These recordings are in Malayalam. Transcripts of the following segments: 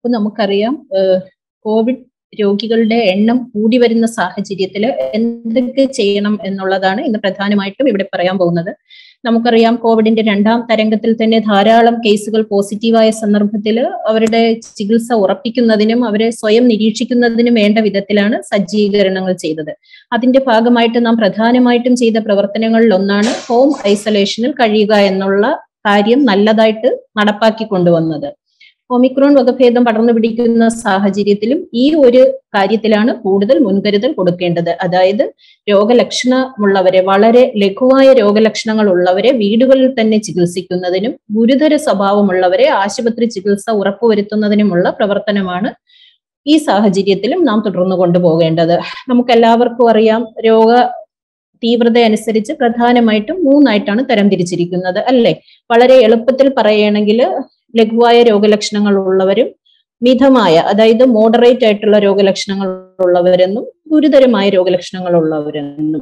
അപ്പൊ നമുക്കറിയാം കോവിഡ് രോഗികളുടെ എണ്ണം കൂടി വരുന്ന സാഹചര്യത്തിൽ എന്തൊക്കെ ചെയ്യണം എന്നുള്ളതാണ് ഇന്ന് പ്രധാനമായിട്ടും ഇവിടെ പറയാൻ പോകുന്നത് നമുക്കറിയാം കോവിഡിന്റെ രണ്ടാം തരംഗത്തിൽ തന്നെ ധാരാളം കേസുകൾ പോസിറ്റീവായ സന്ദർഭത്തിൽ അവരുടെ ചികിത്സ ഉറപ്പിക്കുന്നതിനും അവരെ സ്വയം നിരീക്ഷിക്കുന്നതിനും വേണ്ട വിധത്തിലാണ് സജ്ജീകരണങ്ങൾ ചെയ്തത് അതിന്റെ ഭാഗമായിട്ട് നാം പ്രധാനമായിട്ടും ചെയ്ത പ്രവർത്തനങ്ങളിൽ ഒന്നാണ് ഹോം ഐസൊലേഷനിൽ കഴിയുക എന്നുള്ള കാര്യം നല്ലതായിട്ട് നടപ്പാക്കി കൊണ്ടുവന്നത് ഒമിക്രോൺ വകഭേദം പടർന്നു പിടിക്കുന്ന സാഹചര്യത്തിലും ഈ ഒരു കാര്യത്തിലാണ് കൂടുതൽ മുൻകരുതൽ കൊടുക്കേണ്ടത് അതായത് രോഗലക്ഷണമുള്ളവരെ വളരെ ലഘുവായ രോഗലക്ഷണങ്ങൾ ഉള്ളവരെ വീടുകളിൽ തന്നെ ചികിത്സിക്കുന്നതിനും ഗുരുതര സ്വഭാവമുള്ളവരെ ആശുപത്രി ചികിത്സ ഉറപ്പുവരുത്തുന്നതിനുമുള്ള പ്രവർത്തനമാണ് ഈ സാഹചര്യത്തിലും നാം തുടർന്നു കൊണ്ടുപോകേണ്ടത് നമുക്കെല്ലാവർക്കും അറിയാം രോഗ തീവ്രത അനുസരിച്ച് പ്രധാനമായിട്ടും മൂന്നായിട്ടാണ് തരംതിരിച്ചിരിക്കുന്നത് അല്ലെ വളരെ എളുപ്പത്തിൽ പറയുകയാണെങ്കിൽ ലഘുവായ രോഗലക്ഷണങ്ങൾ ഉള്ളവരും മിതമായ അതായത് മോഡറേറ്റ് ആയിട്ടുള്ള രോഗലക്ഷണങ്ങൾ ഉള്ളവരെന്നും ഗുരുതരമായ രോഗലക്ഷണങ്ങൾ ഉള്ളവരെന്നും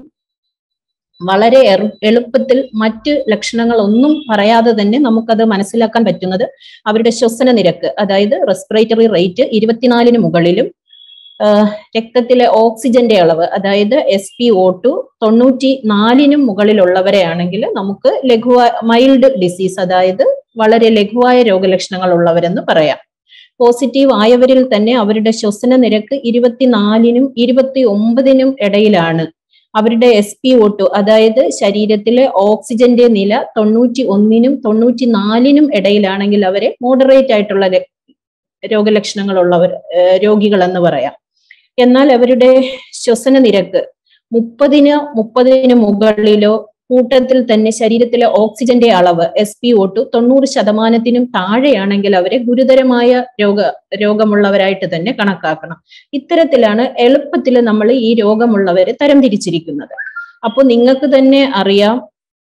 വളരെ എളുപ്പത്തിൽ മറ്റ് ലക്ഷണങ്ങൾ ഒന്നും പറയാതെ തന്നെ നമുക്കത് മനസ്സിലാക്കാൻ പറ്റുന്നത് അവരുടെ ശ്വസന നിരക്ക് അതായത് റെസ്പിറേറ്ററി റേറ്റ് ഇരുപത്തിനാലിന് മുകളിലും രക്തത്തിലെ ഓക്സിജന്റെ അളവ് അതായത് എസ് പി ഒ ടു തൊണ്ണൂറ്റി നാലിനും മുകളിലുള്ളവരെയാണെങ്കിൽ നമുക്ക് ലഘുവായ മൈൽഡ് ഡിസീസ് അതായത് വളരെ ലഘുവായ രോഗലക്ഷണങ്ങൾ ഉള്ളവരെന്ന് പറയാം പോസിറ്റീവ് ആയവരിൽ തന്നെ അവരുടെ ശ്വസന നിരക്ക് ഇരുപത്തിനാലിനും ഇരുപത്തി ഒമ്പതിനും ഇടയിലാണ് അവരുടെ എസ് പി ഒ ടു അതായത് ശരീരത്തിലെ ഓക്സിജന്റെ നില തൊണ്ണൂറ്റി ഒന്നിനും തൊണ്ണൂറ്റി നാലിനും ഇടയിലാണെങ്കിൽ അവരെ മോഡറേറ്റ് ആയിട്ടുള്ള രോഗലക്ഷണങ്ങളുള്ളവർ രോഗികൾ എന്ന് പറയാം എന്നാൽ അവരുടെ ശ്വസന നിരക്ക് മുപ്പതിന് മുപ്പതിന് മുകളിലോ കൂട്ടത്തിൽ തന്നെ ശരീരത്തിലെ ഓക്സിജന്റെ അളവ് എസ് പി ഒ ടു തൊണ്ണൂറ് ശതമാനത്തിനും താഴെയാണെങ്കിൽ അവരെ ഗുരുതരമായ രോഗ രോഗമുള്ളവരായിട്ട് തന്നെ കണക്കാക്കണം ഇത്തരത്തിലാണ് എളുപ്പത്തിൽ നമ്മൾ ഈ രോഗമുള്ളവരെ തരംതിരിച്ചിരിക്കുന്നത് അപ്പോൾ നിങ്ങൾക്ക് തന്നെ അറിയാം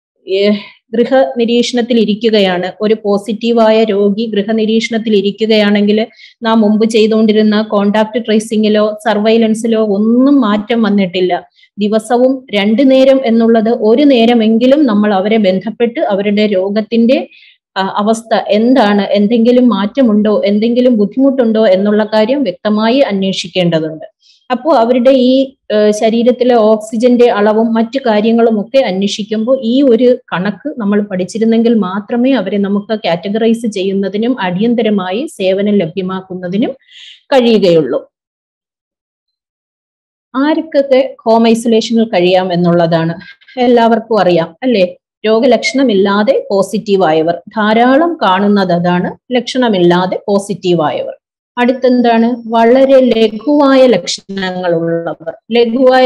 ഗൃഹ നിരീക്ഷണത്തിൽ ഇരിക്കുകയാണ് ഒരു പോസിറ്റീവായ രോഗി ഗൃഹ നിരീക്ഷണത്തിൽ ഇരിക്കുകയാണെങ്കിൽ നാം മുമ്പ് ചെയ്തുകൊണ്ടിരുന്ന കോണ്ടാക്ട് ട്രേസിങ്ങിലോ സർവൈലൻസിലോ ഒന്നും മാറ്റം വന്നിട്ടില്ല ദിവസവും രണ്ടു നേരം എന്നുള്ളത് ഒരു നേരമെങ്കിലും നമ്മൾ അവരെ ബന്ധപ്പെട്ട് അവരുടെ രോഗത്തിന്റെ അവസ്ഥ എന്താണ് എന്തെങ്കിലും മാറ്റമുണ്ടോ എന്തെങ്കിലും ബുദ്ധിമുട്ടുണ്ടോ എന്നുള്ള കാര്യം വ്യക്തമായി അന്വേഷിക്കേണ്ടതുണ്ട് അപ്പോൾ അവരുടെ ഈ ശരീരത്തിലെ ഓക്സിജന്റെ അളവും മറ്റു കാര്യങ്ങളും ഒക്കെ അന്വേഷിക്കുമ്പോൾ ഈ ഒരു കണക്ക് നമ്മൾ പഠിച്ചിരുന്നെങ്കിൽ മാത്രമേ അവരെ നമുക്ക് കാറ്റഗറൈസ് ചെയ്യുന്നതിനും അടിയന്തരമായി സേവനം ലഭ്യമാക്കുന്നതിനും കഴിയുകയുള്ളൂ ആർക്കൊക്കെ ഹോം ഐസൊലേഷനിൽ കഴിയാം എന്നുള്ളതാണ് എല്ലാവർക്കും അറിയാം അല്ലെ രോഗലക്ഷണമില്ലാതെ പോസിറ്റീവ് ആയവർ ധാരാളം കാണുന്നത് അതാണ് ലക്ഷണമില്ലാതെ പോസിറ്റീവ് ആയവർ അടുത്തെന്താണ് വളരെ ലഘുവായ ലക്ഷണങ്ങൾ ഉള്ളവർ ലഘുവായ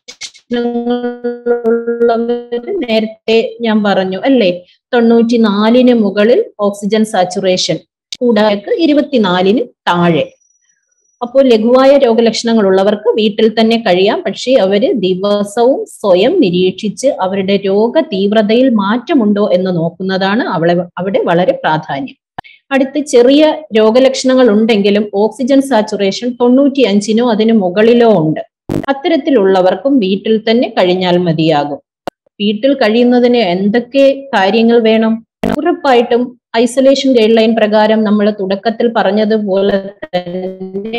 ലക്ഷണങ്ങളുള്ളവർ നേരത്തെ ഞാൻ പറഞ്ഞു അല്ലേ തൊണ്ണൂറ്റി നാലിന് മുകളിൽ ഓക്സിജൻ സാച്ചുറേഷൻ കൂടാതെ ഇരുപത്തിനാലിന് താഴെ അപ്പോൾ ലഘുവായ രോഗലക്ഷണങ്ങൾ ഉള്ളവർക്ക് വീട്ടിൽ തന്നെ കഴിയാം പക്ഷേ അവര് ദിവസവും സ്വയം നിരീക്ഷിച്ച് അവരുടെ രോഗ തീവ്രതയിൽ മാറ്റമുണ്ടോ എന്ന് നോക്കുന്നതാണ് അവളെ അവിടെ വളരെ പ്രാധാന്യം അടുത്ത് ചെറിയ രോഗലക്ഷണങ്ങൾ ഉണ്ടെങ്കിലും ഓക്സിജൻ സാച്ചുറേഷൻ തൊണ്ണൂറ്റി അഞ്ചിനോ അതിന് മുകളിലോ ഉണ്ട് അത്തരത്തിലുള്ളവർക്കും വീട്ടിൽ തന്നെ കഴിഞ്ഞാൽ മതിയാകും വീട്ടിൽ കഴിയുന്നതിന് എന്തൊക്കെ കാര്യങ്ങൾ വേണം ഉറപ്പായിട്ടും ഐസൊലേഷൻ ഗൈഡ് ലൈൻ പ്രകാരം നമ്മൾ തുടക്കത്തിൽ പറഞ്ഞതുപോലെ തന്നെ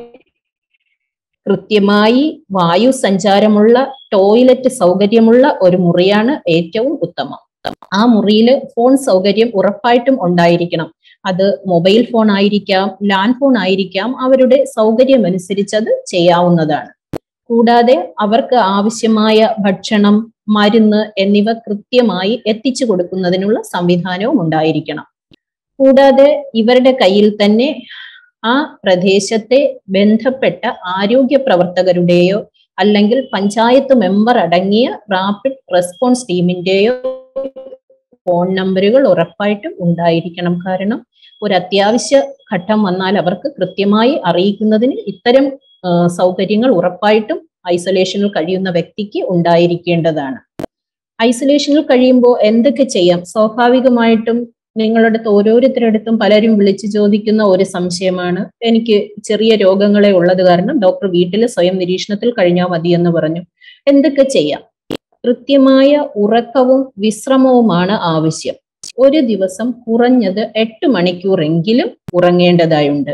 കൃത്യമായി വായു സഞ്ചാരമുള്ള ടോയ്ലറ്റ് സൗകര്യമുള്ള ഒരു മുറിയാണ് ഏറ്റവും ഉത്തമം ആ മുറിയിൽ ഫോൺ സൗകര്യം ഉറപ്പായിട്ടും ഉണ്ടായിരിക്കണം അത് മൊബൈൽ ഫോൺ ആയിരിക്കാം ലാൻഡ് ഫോൺ ആയിരിക്കാം അവരുടെ സൗകര്യം അനുസരിച്ച് അത് ചെയ്യാവുന്നതാണ് കൂടാതെ അവർക്ക് ആവശ്യമായ ഭക്ഷണം മരുന്ന് എന്നിവ കൃത്യമായി എത്തിച്ചു കൊടുക്കുന്നതിനുള്ള സംവിധാനവും ഉണ്ടായിരിക്കണം കൂടാതെ ഇവരുടെ കയ്യിൽ തന്നെ ആ പ്രദേശത്തെ ബന്ധപ്പെട്ട ആരോഗ്യ പ്രവർത്തകരുടെയോ അല്ലെങ്കിൽ പഞ്ചായത്ത് മെമ്പർ അടങ്ങിയ റാപ്പിഡ് റെസ്പോൺസ് ടീമിന്റെയോ ഫോൺ നമ്പറുകൾ ഉറപ്പായിട്ടും ഉണ്ടായിരിക്കണം കാരണം ഒരു അത്യാവശ്യ ഘട്ടം വന്നാൽ അവർക്ക് കൃത്യമായി അറിയിക്കുന്നതിന് ഇത്തരം സൗകര്യങ്ങൾ ഉറപ്പായിട്ടും ഐസൊലേഷനിൽ കഴിയുന്ന വ്യക്തിക്ക് ഉണ്ടായിരിക്കേണ്ടതാണ് ഐസൊലേഷനിൽ കഴിയുമ്പോൾ എന്തൊക്കെ ചെയ്യാം സ്വാഭാവികമായിട്ടും നിങ്ങളുടെ അടുത്ത് ഓരോരുത്തരടുത്തും പലരും വിളിച്ചു ചോദിക്കുന്ന ഒരു സംശയമാണ് എനിക്ക് ചെറിയ രോഗങ്ങളെ ഉള്ളത് കാരണം ഡോക്ടർ വീട്ടിൽ സ്വയം നിരീക്ഷണത്തിൽ കഴിഞ്ഞാൽ മതി എന്ന് പറഞ്ഞു എന്തൊക്കെ ചെയ്യാം കൃത്യമായ ഉറക്കവും വിശ്രമവുമാണ് ആവശ്യം ഒരു ദിവസം കുറഞ്ഞത് എട്ട് മണിക്കൂറെങ്കിലും ഉറങ്ങേണ്ടതായുണ്ട്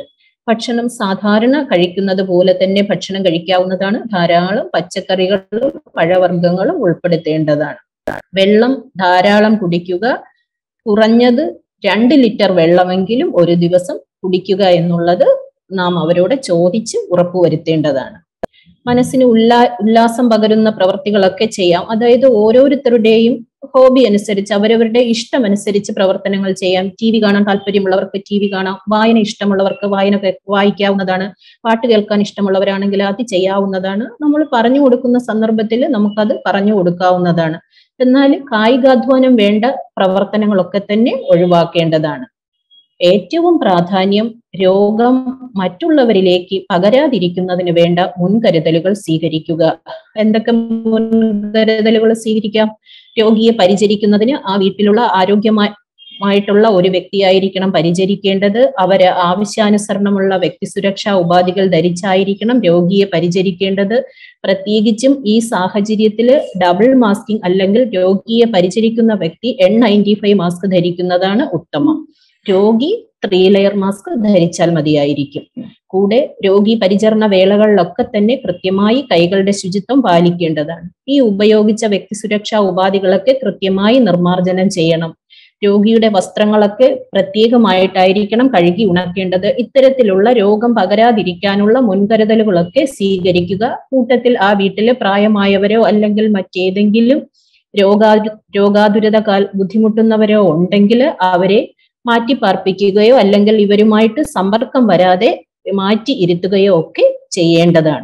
ഭക്ഷണം സാധാരണ കഴിക്കുന്നത് പോലെ തന്നെ ഭക്ഷണം കഴിക്കാവുന്നതാണ് ധാരാളം പച്ചക്കറികളും പഴവർഗ്ഗങ്ങളും ഉൾപ്പെടുത്തേണ്ടതാണ് വെള്ളം ധാരാളം കുടിക്കുക കുറഞ്ഞത് രണ്ട് ലിറ്റർ വെള്ളമെങ്കിലും ഒരു ദിവസം കുടിക്കുക എന്നുള്ളത് നാം അവരോട് ചോദിച്ച് ഉറപ്പുവരുത്തേണ്ടതാണ് മനസ്സിന് ഉല്ലാ ഉല്ലാസം പകരുന്ന പ്രവർത്തികളൊക്കെ ചെയ്യാം അതായത് ഓരോരുത്തരുടെയും ഹോബി അനുസരിച്ച് അവരവരുടെ ഇഷ്ടമനുസരിച്ച് പ്രവർത്തനങ്ങൾ ചെയ്യാം ടി വി കാണാൻ താല്പര്യമുള്ളവർക്ക് ടി വി കാണാം വായന ഇഷ്ടമുള്ളവർക്ക് വായന വായിക്കാവുന്നതാണ് പാട്ട് കേൾക്കാൻ ഇഷ്ടമുള്ളവരാണെങ്കിൽ അത് ചെയ്യാവുന്നതാണ് നമ്മൾ പറഞ്ഞു കൊടുക്കുന്ന സന്ദർഭത്തിൽ നമുക്കത് പറഞ്ഞു കൊടുക്കാവുന്നതാണ് എന്നാൽ കായികാധ്വാനം വേണ്ട പ്രവർത്തനങ്ങളൊക്കെ തന്നെ ഒഴിവാക്കേണ്ടതാണ് ഏറ്റവും പ്രാധാന്യം രോഗം മറ്റുള്ളവരിലേക്ക് പകരാതിരിക്കുന്നതിന് വേണ്ട മുൻകരുതലുകൾ സ്വീകരിക്കുക എന്തൊക്കെ മുൻകരുതലുകൾ സ്വീകരിക്കാം രോഗിയെ പരിചരിക്കുന്നതിന് ആ വീട്ടിലുള്ള ആരോഗ്യമായി മായിട്ടുള്ള ഒരു വ്യക്തിയായിരിക്കണം പരിചരിക്കേണ്ടത് അവര് ആവശ്യാനുസരണമുള്ള വ്യക്തി സുരക്ഷാ ഉപാധികൾ ധരിച്ചായിരിക്കണം രോഗിയെ പരിചരിക്കേണ്ടത് പ്രത്യേകിച്ചും ഈ സാഹചര്യത്തിൽ ഡബിൾ മാസ്കിംഗ് അല്ലെങ്കിൽ രോഗിയെ പരിചരിക്കുന്ന വ്യക്തി എൻ നയൻറ്റി ഫൈവ് മാസ്ക് ധരിക്കുന്നതാണ് ഉത്തമം രോഗി ത്രീ ലെയർ മാസ്ക് ധരിച്ചാൽ മതിയായിരിക്കും കൂടെ രോഗി പരിചരണ വേളകളിലൊക്കെ തന്നെ കൃത്യമായി കൈകളുടെ ശുചിത്വം പാലിക്കേണ്ടതാണ് ഈ ഉപയോഗിച്ച വ്യക്തി സുരക്ഷാ ഉപാധികളൊക്കെ കൃത്യമായി നിർമ്മാർജ്ജനം ചെയ്യണം രോഗിയുടെ വസ്ത്രങ്ങളൊക്കെ പ്രത്യേകമായിട്ടായിരിക്കണം കഴുകി ഉണക്കേണ്ടത് ഇത്തരത്തിലുള്ള രോഗം പകരാതിരിക്കാനുള്ള മുൻകരുതലുകളൊക്കെ സ്വീകരിക്കുക കൂട്ടത്തിൽ ആ വീട്ടില് പ്രായമായവരോ അല്ലെങ്കിൽ മറ്റേതെങ്കിലും രോഗാ രോഗാതുരത കാൽ ബുദ്ധിമുട്ടുന്നവരോ ഉണ്ടെങ്കിൽ അവരെ മാറ്റി പാർപ്പിക്കുകയോ അല്ലെങ്കിൽ ഇവരുമായിട്ട് സമ്പർക്കം വരാതെ മാറ്റി ഇരുത്തുകയോ ഒക്കെ ചെയ്യേണ്ടതാണ്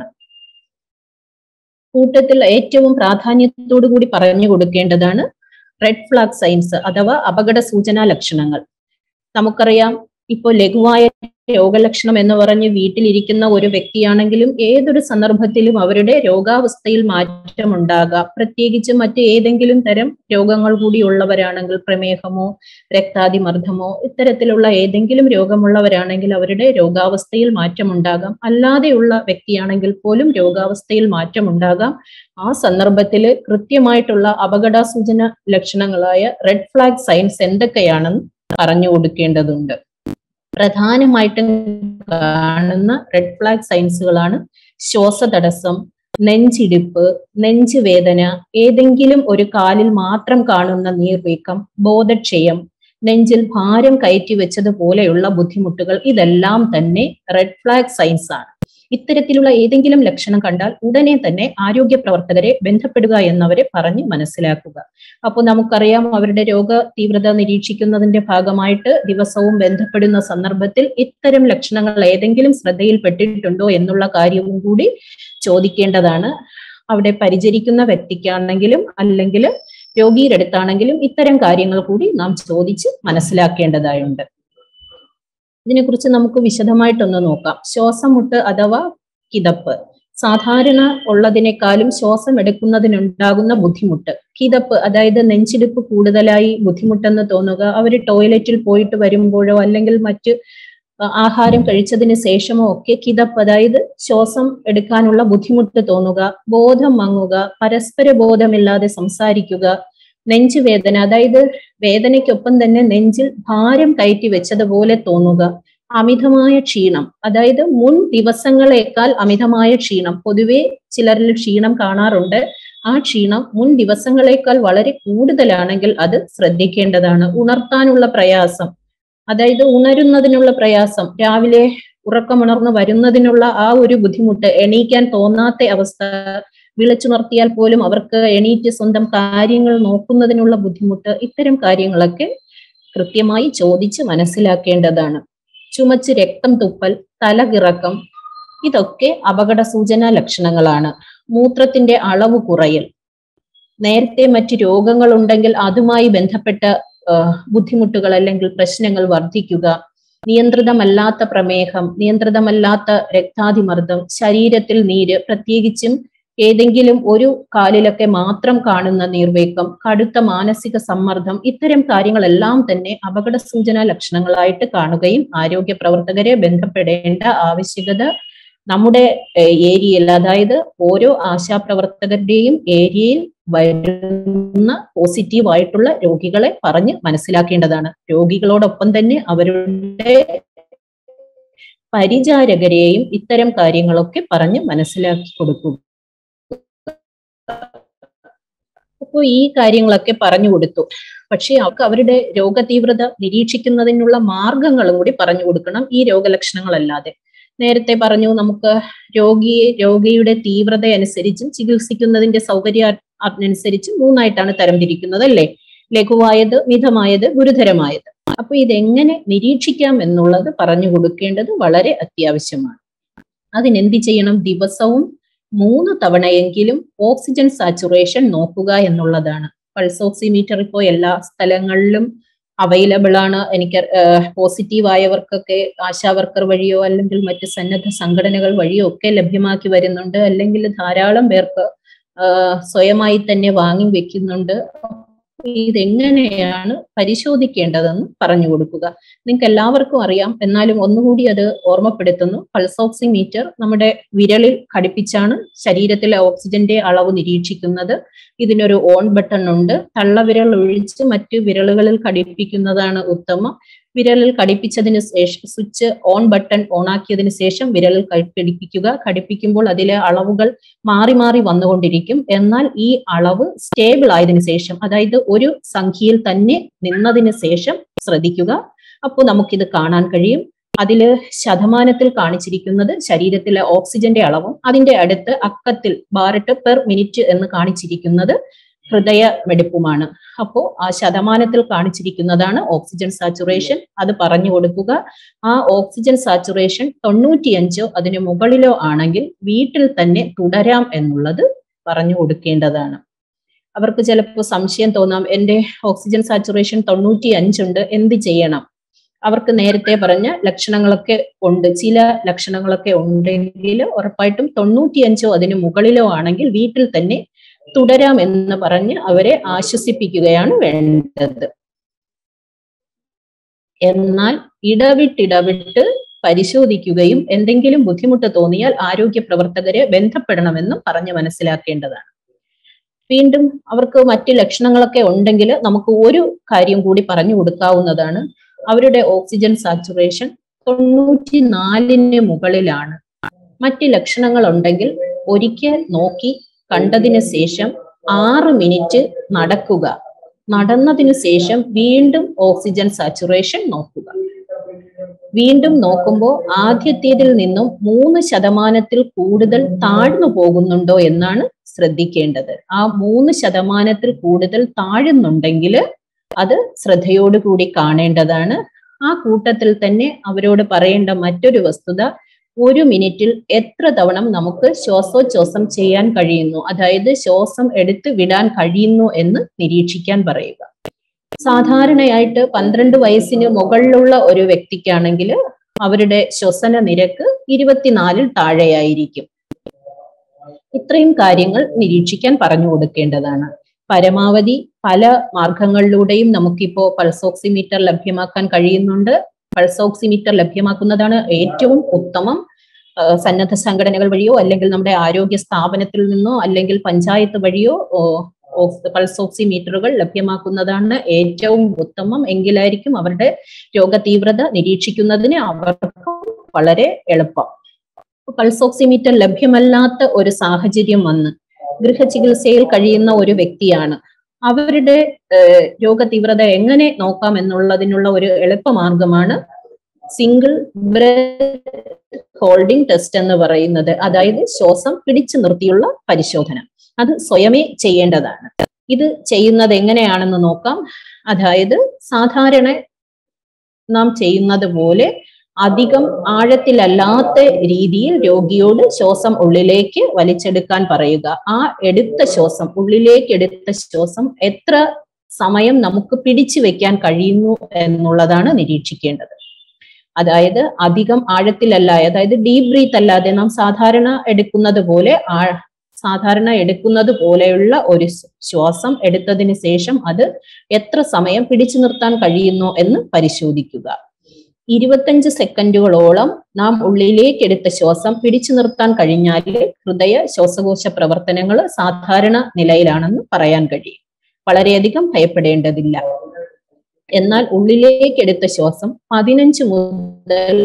കൂട്ടത്തിൽ ഏറ്റവും പ്രാധാന്യത്തോടു കൂടി പറഞ്ഞു കൊടുക്കേണ്ടതാണ് റെഡ് ഫ്ലാഗ് സൈൻസ് അഥവാ അപകട സൂചനാ ലക്ഷണങ്ങൾ നമുക്കറിയാം ഇപ്പോൾ ലഘുവായ രോഗലക്ഷണം എന്ന് പറഞ്ഞ് വീട്ടിലിരിക്കുന്ന ഒരു വ്യക്തിയാണെങ്കിലും ഏതൊരു സന്ദർഭത്തിലും അവരുടെ രോഗാവസ്ഥയിൽ മാറ്റം ഉണ്ടാകാം പ്രത്യേകിച്ച് മറ്റ് ഏതെങ്കിലും തരം രോഗങ്ങൾ കൂടി ഉള്ളവരാണെങ്കിൽ പ്രമേഹമോ രക്താതിമർദ്ദമോ ഇത്തരത്തിലുള്ള ഏതെങ്കിലും രോഗമുള്ളവരാണെങ്കിൽ അവരുടെ രോഗാവസ്ഥയിൽ മാറ്റമുണ്ടാകാം അല്ലാതെയുള്ള വ്യക്തിയാണെങ്കിൽ പോലും രോഗാവസ്ഥയിൽ മാറ്റമുണ്ടാകാം ആ സന്ദർഭത്തിൽ കൃത്യമായിട്ടുള്ള അപകടാസൂചന ലക്ഷണങ്ങളായ റെഡ് ഫ്ലാഗ് സൈൻസ് എന്തൊക്കെയാണെന്ന് പറഞ്ഞു കൊടുക്കേണ്ടതുണ്ട് പ്രധാനമായിട്ടും കാണുന്ന റെഡ് ഫ്ലാഗ് സൈൻസുകളാണ് ശ്വാസതടസ്സം നെഞ്ചിടിപ്പ് നെഞ്ചുവേദന ഏതെങ്കിലും ഒരു കാലിൽ മാത്രം കാണുന്ന നീർവീക്കം ബോധക്ഷയം നെഞ്ചിൽ ഭാരം കയറ്റി വെച്ചതുപോലെയുള്ള ബുദ്ധിമുട്ടുകൾ ഇതെല്ലാം തന്നെ റെഡ് ഫ്ലാഗ് സൈൻസ് ആണ് ഇത്തരത്തിലുള്ള ഏതെങ്കിലും ലക്ഷണം കണ്ടാൽ ഉടനെ തന്നെ ആരോഗ്യ പ്രവർത്തകരെ ബന്ധപ്പെടുക എന്നവരെ പറഞ്ഞ് മനസ്സിലാക്കുക അപ്പോൾ നമുക്കറിയാം അവരുടെ രോഗ തീവ്രത നിരീക്ഷിക്കുന്നതിന്റെ ഭാഗമായിട്ട് ദിവസവും ബന്ധപ്പെടുന്ന സന്ദർഭത്തിൽ ഇത്തരം ലക്ഷണങ്ങൾ ഏതെങ്കിലും ശ്രദ്ധയിൽപ്പെട്ടിട്ടുണ്ടോ എന്നുള്ള കാര്യവും കൂടി ചോദിക്കേണ്ടതാണ് അവിടെ പരിചരിക്കുന്ന വ്യക്തിക്കാണെങ്കിലും അല്ലെങ്കിൽ രോഗിയുടെ അടുത്താണെങ്കിലും ഇത്തരം കാര്യങ്ങൾ കൂടി നാം ചോദിച്ച് മനസ്സിലാക്കേണ്ടതായുണ്ട് ഇതിനെക്കുറിച്ച് നമുക്ക് വിശദമായിട്ടൊന്ന് നോക്കാം ശ്വാസം മുട്ട് അഥവാ കിതപ്പ് സാധാരണ ഉള്ളതിനേക്കാളും ശ്വാസം എടുക്കുന്നതിനുണ്ടാകുന്ന ബുദ്ധിമുട്ട് കിതപ്പ് അതായത് നെഞ്ചിടിപ്പ് കൂടുതലായി ബുദ്ധിമുട്ടെന്ന് തോന്നുക അവർ ടോയ്ലറ്റിൽ പോയിട്ട് വരുമ്പോഴോ അല്ലെങ്കിൽ മറ്റ് ആഹാരം കഴിച്ചതിന് ശേഷമോ ഒക്കെ കിതപ്പ് അതായത് ശ്വാസം എടുക്കാനുള്ള ബുദ്ധിമുട്ട് തോന്നുക ബോധം മങ്ങുക പരസ്പര ബോധമില്ലാതെ സംസാരിക്കുക നെഞ്ചുവേദന അതായത് വേദനയ്ക്കൊപ്പം തന്നെ നെഞ്ചിൽ ഭാരം കയറ്റി വെച്ചതുപോലെ തോന്നുക അമിതമായ ക്ഷീണം അതായത് മുൻ ദിവസങ്ങളെക്കാൾ അമിതമായ ക്ഷീണം പൊതുവെ ചിലരിൽ ക്ഷീണം കാണാറുണ്ട് ആ ക്ഷീണം മുൻ ദിവസങ്ങളെക്കാൾ വളരെ കൂടുതലാണെങ്കിൽ അത് ശ്രദ്ധിക്കേണ്ടതാണ് ഉണർത്താനുള്ള പ്രയാസം അതായത് ഉണരുന്നതിനുള്ള പ്രയാസം രാവിലെ ഉറക്കമുണർന്ന് വരുന്നതിനുള്ള ആ ഒരു ബുദ്ധിമുട്ട് എണീക്കാൻ തോന്നാത്ത അവസ്ഥ വിളിച്ചുണർത്തിയാൽ പോലും അവർക്ക് എണീറ്റ് സ്വന്തം കാര്യങ്ങൾ നോക്കുന്നതിനുള്ള ബുദ്ധിമുട്ട് ഇത്തരം കാര്യങ്ങളൊക്കെ കൃത്യമായി ചോദിച്ച് മനസ്സിലാക്കേണ്ടതാണ് ചുമച്ച് രക്തം തുപ്പൽ തലകിറക്കം ഇതൊക്കെ അപകട സൂചനാ ലക്ഷണങ്ങളാണ് മൂത്രത്തിന്റെ അളവ് കുറയൽ നേരത്തെ മറ്റ് രോഗങ്ങൾ ഉണ്ടെങ്കിൽ അതുമായി ബന്ധപ്പെട്ട ബുദ്ധിമുട്ടുകൾ അല്ലെങ്കിൽ പ്രശ്നങ്ങൾ വർദ്ധിക്കുക നിയന്ത്രിതമല്ലാത്ത പ്രമേഹം നിയന്ത്രിതമല്ലാത്ത രക്താതിമർദ്ദം ശരീരത്തിൽ നീര് പ്രത്യേകിച്ചും ഏതെങ്കിലും ഒരു കാലിലൊക്കെ മാത്രം കാണുന്ന നീർവേക്കം കടുത്ത മാനസിക സമ്മർദ്ദം ഇത്തരം കാര്യങ്ങളെല്ലാം തന്നെ അപകട സൂചനാ ലക്ഷണങ്ങളായിട്ട് കാണുകയും ആരോഗ്യ പ്രവർത്തകരെ ബന്ധപ്പെടേണ്ട ആവശ്യകത നമ്മുടെ ഏരിയയിൽ അതായത് ഓരോ ആശാപ്രവർത്തകരുടെയും ഏരിയയിൽ വരുന്ന പോസിറ്റീവ് ആയിട്ടുള്ള രോഗികളെ പറഞ്ഞ് മനസ്സിലാക്കേണ്ടതാണ് രോഗികളോടൊപ്പം തന്നെ അവരുടെ പരിചാരകരെയും ഇത്തരം കാര്യങ്ങളൊക്കെ പറഞ്ഞ് മനസ്സിലാക്കി കൊടുക്കുക അപ്പോൾ ഈ കാര്യങ്ങളൊക്കെ പറഞ്ഞു കൊടുത്തു പക്ഷേ അവർക്ക് അവരുടെ രോഗതീവ്രത നിരീക്ഷിക്കുന്നതിനുള്ള മാർഗങ്ങളും കൂടി പറഞ്ഞു കൊടുക്കണം ഈ രോഗലക്ഷണങ്ങളല്ലാതെ നേരത്തെ പറഞ്ഞു നമുക്ക് രോഗിയെ രോഗിയുടെ തീവ്രത അനുസരിച്ചും ചികിത്സിക്കുന്നതിന്റെ സൗകര്യ അനുസരിച്ച് മൂന്നായിട്ടാണ് തരംതിരിക്കുന്നത് അല്ലേ ലഘുവായത് മിതമായത് ഗുരുതരമായത് അപ്പൊ ഇതെങ്ങനെ നിരീക്ഷിക്കാം എന്നുള്ളത് പറഞ്ഞു കൊടുക്കേണ്ടത് വളരെ അത്യാവശ്യമാണ് അതിനെന്ത് ചെയ്യണം ദിവസവും മൂന്ന് തവണയെങ്കിലും ഓക്സിജൻ സാച്ചുറേഷൻ നോക്കുക എന്നുള്ളതാണ് പൾസ് ഓക്സിമീറ്റർ ഇപ്പോൾ എല്ലാ സ്ഥലങ്ങളിലും അവൈലബിൾ ആണ് എനിക്ക് പോസിറ്റീവ് ആയവർക്കൊക്കെ ആശാ വർക്കർ വഴിയോ അല്ലെങ്കിൽ മറ്റ് സന്നദ്ധ സംഘടനകൾ വഴിയോ ഒക്കെ ലഭ്യമാക്കി വരുന്നുണ്ട് അല്ലെങ്കിൽ ധാരാളം പേർക്ക് സ്വയമായി തന്നെ വാങ്ങി വെക്കുന്നുണ്ട് ഇതെങ്ങനെയാണ് പരിശോധിക്കേണ്ടതെന്ന് പറഞ്ഞു കൊടുക്കുക നിങ്ങൾക്ക് എല്ലാവർക്കും അറിയാം എന്നാലും ഒന്നുകൂടി അത് ഓർമ്മപ്പെടുത്തുന്നു പൾസ് ഓക്സിമീറ്റർ നമ്മുടെ വിരലിൽ ഘടിപ്പിച്ചാണ് ശരീരത്തിലെ ഓക്സിജന്റെ അളവ് നിരീക്ഷിക്കുന്നത് ഇതിനൊരു ഓൺ ബട്ടൺ ഉണ്ട് തള്ളവിരൽ ഒഴിച്ച് മറ്റ് വിരലുകളിൽ ഘടിപ്പിക്കുന്നതാണ് ഉത്തമം വിരലിൽ ഘടിപ്പിച്ചതിന് ശേഷം സ്വിച്ച് ഓൺ ബട്ടൺ ഓൺ ആക്കിയതിനു ശേഷം വിരലിൽ ഘടിപ്പിക്കുക ഘടിപ്പിക്കുമ്പോൾ അതിലെ അളവുകൾ മാറി മാറി വന്നുകൊണ്ടിരിക്കും എന്നാൽ ഈ അളവ് സ്റ്റേബിൾ ആയതിനു ശേഷം അതായത് ഒരു സംഖ്യയിൽ തന്നെ നിന്നതിന് ശേഷം ശ്രദ്ധിക്കുക അപ്പോൾ നമുക്കിത് കാണാൻ കഴിയും അതില് ശതമാനത്തിൽ കാണിച്ചിരിക്കുന്നത് ശരീരത്തിലെ ഓക്സിജന്റെ അളവും അതിന്റെ അടുത്ത് അക്കത്തിൽ ബാരട്ട് പെർ മിനിറ്റ് എന്ന് കാണിച്ചിരിക്കുന്നത് ഹൃദയ വെടിപ്പുമാണ് അപ്പോൾ ആ ശതമാനത്തിൽ കാണിച്ചിരിക്കുന്നതാണ് ഓക്സിജൻ സാച്ചുറേഷൻ അത് പറഞ്ഞു കൊടുക്കുക ആ ഓക്സിജൻ സാച്ചുറേഷൻ തൊണ്ണൂറ്റിയഞ്ചോ അതിന് മുകളിലോ ആണെങ്കിൽ വീട്ടിൽ തന്നെ തുടരാം എന്നുള്ളത് പറഞ്ഞു കൊടുക്കേണ്ടതാണ് അവർക്ക് ചിലപ്പോൾ സംശയം തോന്നാം എൻ്റെ ഓക്സിജൻ സാച്ചുറേഷൻ തൊണ്ണൂറ്റി അഞ്ചുണ്ട് എന്ത് ചെയ്യണം അവർക്ക് നേരത്തെ പറഞ്ഞ ലക്ഷണങ്ങളൊക്കെ ഉണ്ട് ചില ലക്ഷണങ്ങളൊക്കെ ഉണ്ടെങ്കിൽ ഉറപ്പായിട്ടും തൊണ്ണൂറ്റിയഞ്ചോ അതിന് മുകളിലോ ആണെങ്കിൽ വീട്ടിൽ തന്നെ തുടരാം എന്ന് പറഞ്ഞ് അവരെ ആശ്വസിപ്പിക്കുകയാണ് വേണ്ടത് എന്നാൽ ഇടവിട്ടിടവിട്ട് പരിശോധിക്കുകയും എന്തെങ്കിലും ബുദ്ധിമുട്ട് തോന്നിയാൽ ആരോഗ്യ പ്രവർത്തകരെ ബന്ധപ്പെടണമെന്നും പറഞ്ഞ് മനസ്സിലാക്കേണ്ടതാണ് വീണ്ടും അവർക്ക് മറ്റ് ലക്ഷണങ്ങളൊക്കെ ഉണ്ടെങ്കിൽ നമുക്ക് ഒരു കാര്യം കൂടി പറഞ്ഞു കൊടുക്കാവുന്നതാണ് അവരുടെ ഓക്സിജൻ സാച്ചുറേഷൻ തൊണ്ണൂറ്റി നാലിന് മുകളിലാണ് മറ്റ് ലക്ഷണങ്ങൾ ഉണ്ടെങ്കിൽ ഒരിക്കൽ നോക്കി കണ്ടതിന് ശേഷം ആറ് മിനിറ്റ് നടക്കുക നടന്നതിനു ശേഷം വീണ്ടും ഓക്സിജൻ സാച്ചുറേഷൻ നോക്കുക വീണ്ടും നോക്കുമ്പോൾ ആദ്യത്തേതിൽ നിന്നും മൂന്ന് ശതമാനത്തിൽ കൂടുതൽ താഴ്ന്നു പോകുന്നുണ്ടോ എന്നാണ് ശ്രദ്ധിക്കേണ്ടത് ആ മൂന്ന് ശതമാനത്തിൽ കൂടുതൽ താഴുന്നുണ്ടെങ്കിൽ അത് ശ്രദ്ധയോടുകൂടി കാണേണ്ടതാണ് ആ കൂട്ടത്തിൽ തന്നെ അവരോട് പറയേണ്ട മറ്റൊരു വസ്തുത ഒരു മിനിറ്റിൽ എത്ര തവണ നമുക്ക് ശ്വാസോച്ഛ്വാസം ചെയ്യാൻ കഴിയുന്നു അതായത് ശ്വാസം എടുത്ത് വിടാൻ കഴിയുന്നു എന്ന് നിരീക്ഷിക്കാൻ പറയുക സാധാരണയായിട്ട് പന്ത്രണ്ട് വയസ്സിന് മുകളിലുള്ള ഒരു വ്യക്തിക്കാണെങ്കിൽ അവരുടെ ശ്വസന നിരക്ക് ഇരുപത്തിനാലിൽ താഴെയായിരിക്കും ഇത്രയും കാര്യങ്ങൾ നിരീക്ഷിക്കാൻ പറഞ്ഞു കൊടുക്കേണ്ടതാണ് പരമാവധി പല മാർഗങ്ങളിലൂടെയും നമുക്കിപ്പോ പൾസ് ഓക്സിമീറ്റർ ലഭ്യമാക്കാൻ കഴിയുന്നുണ്ട് പൾസ് ഓക്സിമീറ്റർ ലഭ്യമാക്കുന്നതാണ് ഏറ്റവും ഉത്തമം സന്നദ്ധ സംഘടനകൾ വഴിയോ അല്ലെങ്കിൽ നമ്മുടെ ആരോഗ്യ സ്ഥാപനത്തിൽ നിന്നോ അല്ലെങ്കിൽ പഞ്ചായത്ത് വഴിയോ പൾസ് ഓക്സിമീറ്ററുകൾ ലഭ്യമാക്കുന്നതാണ് ഏറ്റവും ഉത്തമം എങ്കിലായിരിക്കും അവരുടെ രോഗതീവ്രത നിരീക്ഷിക്കുന്നതിന് അവർക്ക് വളരെ എളുപ്പം പൾസ് ഓക്സിമീറ്റർ ലഭ്യമല്ലാത്ത ഒരു സാഹചര്യം വന്ന് ഗൃഹചികിത്സയിൽ കഴിയുന്ന ഒരു വ്യക്തിയാണ് അവരുടെ രോഗതീവ്രത എങ്ങനെ നോക്കാം എന്നുള്ളതിനുള്ള ഒരു എളുപ്പമാർഗമാണ് സിംഗിൾ ബ്രെത്ത് ഹോൾഡിംഗ് ടെസ്റ്റ് എന്ന് പറയുന്നത് അതായത് ശ്വാസം പിടിച്ചു നിർത്തിയുള്ള പരിശോധന അത് സ്വയമേ ചെയ്യേണ്ടതാണ് ഇത് ചെയ്യുന്നത് എങ്ങനെയാണെന്ന് നോക്കാം അതായത് സാധാരണ നാം ചെയ്യുന്നത് പോലെ അധികം ആഴത്തിലല്ലാത്ത രീതിയിൽ രോഗിയോട് ശ്വാസം ഉള്ളിലേക്ക് വലിച്ചെടുക്കാൻ പറയുക ആ എടുത്ത ശ്വാസം ഉള്ളിലേക്ക് എടുത്ത ശ്വാസം എത്ര സമയം നമുക്ക് പിടിച്ചു വെക്കാൻ കഴിയുന്നു എന്നുള്ളതാണ് നിരീക്ഷിക്കേണ്ടത് അതായത് അധികം ആഴത്തിലല്ല അതായത് ഡീപ് ബ്രീത്ത് അല്ലാതെ നാം സാധാരണ എടുക്കുന്നത് പോലെ സാധാരണ എടുക്കുന്നത് പോലെയുള്ള ഒരു ശ്വാസം എടുത്തതിന് ശേഷം അത് എത്ര സമയം പിടിച്ചു നിർത്താൻ കഴിയുന്നു എന്ന് പരിശോധിക്കുക ഇരുപത്തഞ്ച് സെക്കൻഡുകളോളം നാം ഉള്ളിലേക്ക് എടുത്ത ശ്വാസം പിടിച്ചു നിർത്താൻ കഴിഞ്ഞാൽ ഹൃദയ ശ്വാസകോശ പ്രവർത്തനങ്ങൾ സാധാരണ നിലയിലാണെന്ന് പറയാൻ കഴിയും വളരെയധികം ഭയപ്പെടേണ്ടതില്ല എന്നാൽ ഉള്ളിലേക്ക് എടുത്ത ശ്വാസം പതിനഞ്ച് മുതൽ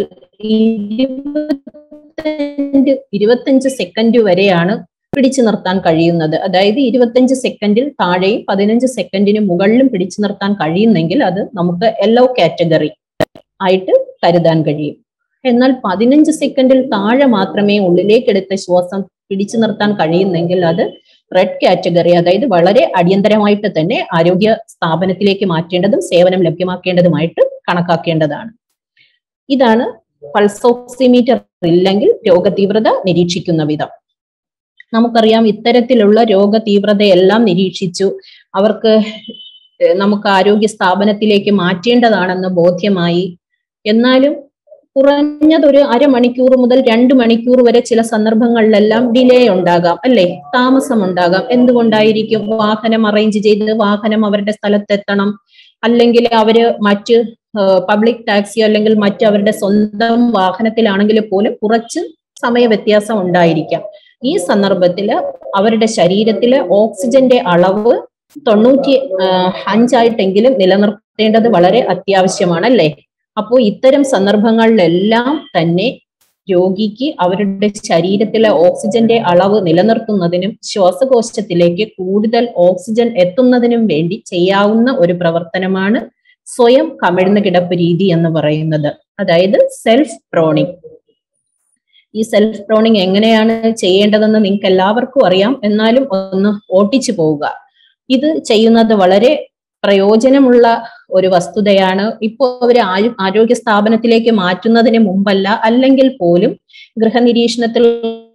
ഇരുപത്തഞ്ച് ഇരുപത്തഞ്ച് സെക്കൻഡ് വരെയാണ് പിടിച്ചു നിർത്താൻ കഴിയുന്നത് അതായത് ഇരുപത്തഞ്ച് സെക്കൻഡിൽ താഴെയും പതിനഞ്ച് സെക്കൻഡിന് മുകളിലും പിടിച്ചു നിർത്താൻ കഴിയുന്നെങ്കിൽ അത് നമുക്ക് യെല്ലോ കാറ്റഗറി ആയിട്ട് കരുതാൻ കഴിയും എന്നാൽ പതിനഞ്ച് സെക്കൻഡിൽ താഴെ മാത്രമേ ഉള്ളിലേക്കെടുത്ത ശ്വാസം പിടിച്ചു നിർത്താൻ കഴിയുന്നെങ്കിൽ അത് റെഡ് കാറ്റഗറി അതായത് വളരെ അടിയന്തരമായിട്ട് തന്നെ ആരോഗ്യ സ്ഥാപനത്തിലേക്ക് മാറ്റേണ്ടതും സേവനം ലഭ്യമാക്കേണ്ടതുമായിട്ട് കണക്കാക്കേണ്ടതാണ് ഇതാണ് പൾസ് ഓക്സിമീറ്റർ ഇല്ലെങ്കിൽ രോഗതീവ്രത നിരീക്ഷിക്കുന്ന വിധം നമുക്കറിയാം ഇത്തരത്തിലുള്ള രോഗതീവ്രതയെല്ലാം നിരീക്ഷിച്ചു അവർക്ക് നമുക്ക് ആരോഗ്യ സ്ഥാപനത്തിലേക്ക് മാറ്റേണ്ടതാണെന്ന് ബോധ്യമായി എന്നാലും കുറഞ്ഞത് ഒരു അരമണിക്കൂർ മുതൽ രണ്ട് മണിക്കൂർ വരെ ചില സന്ദർഭങ്ങളിലെല്ലാം ഡിലേ ഉണ്ടാകാം അല്ലെ താമസം ഉണ്ടാകാം എന്തുകൊണ്ടായിരിക്കും വാഹനം അറേഞ്ച് ചെയ്ത് വാഹനം അവരുടെ സ്ഥലത്തെത്തണം അല്ലെങ്കിൽ അവര് മറ്റ് പബ്ലിക് ടാക്സിയോ അല്ലെങ്കിൽ മറ്റ് അവരുടെ സ്വന്തം വാഹനത്തിലാണെങ്കിൽ പോലും കുറച്ച് സമയ വ്യത്യാസം ഉണ്ടായിരിക്കാം ഈ സന്ദർഭത്തിൽ അവരുടെ ശരീരത്തിലെ ഓക്സിജന്റെ അളവ് തൊണ്ണൂറ്റി അഞ്ചായിട്ടെങ്കിലും നിലനിർത്തേണ്ടത് വളരെ അത്യാവശ്യമാണ് അല്ലേ അപ്പോൾ ഇത്തരം സന്ദർഭങ്ങളിലെല്ലാം തന്നെ രോഗിക്ക് അവരുടെ ശരീരത്തിലെ ഓക്സിജന്റെ അളവ് നിലനിർത്തുന്നതിനും ശ്വാസകോശത്തിലേക്ക് കൂടുതൽ ഓക്സിജൻ എത്തുന്നതിനും വേണ്ടി ചെയ്യാവുന്ന ഒരു പ്രവർത്തനമാണ് സ്വയം കമിഴ്ന്ന കിടപ്പ് രീതി എന്ന് പറയുന്നത് അതായത് സെൽഫ് പ്രോണിംഗ് ഈ സെൽഫ് പ്രോണിംഗ് എങ്ങനെയാണ് ചെയ്യേണ്ടതെന്ന് നിങ്ങൾക്ക് എല്ലാവർക്കും അറിയാം എന്നാലും ഒന്ന് ഓട്ടിച്ചു പോവുക ഇത് ചെയ്യുന്നത് വളരെ പ്രയോജനമുള്ള ഒരു വസ്തുതയാണ് ഇപ്പോൾ അവർ ആരോഗ്യ സ്ഥാപനത്തിലേക്ക് മാറ്റുന്നതിന് മുമ്പല്ല അല്ലെങ്കിൽ പോലും ഗൃഹനിരീക്ഷണത്തിൽ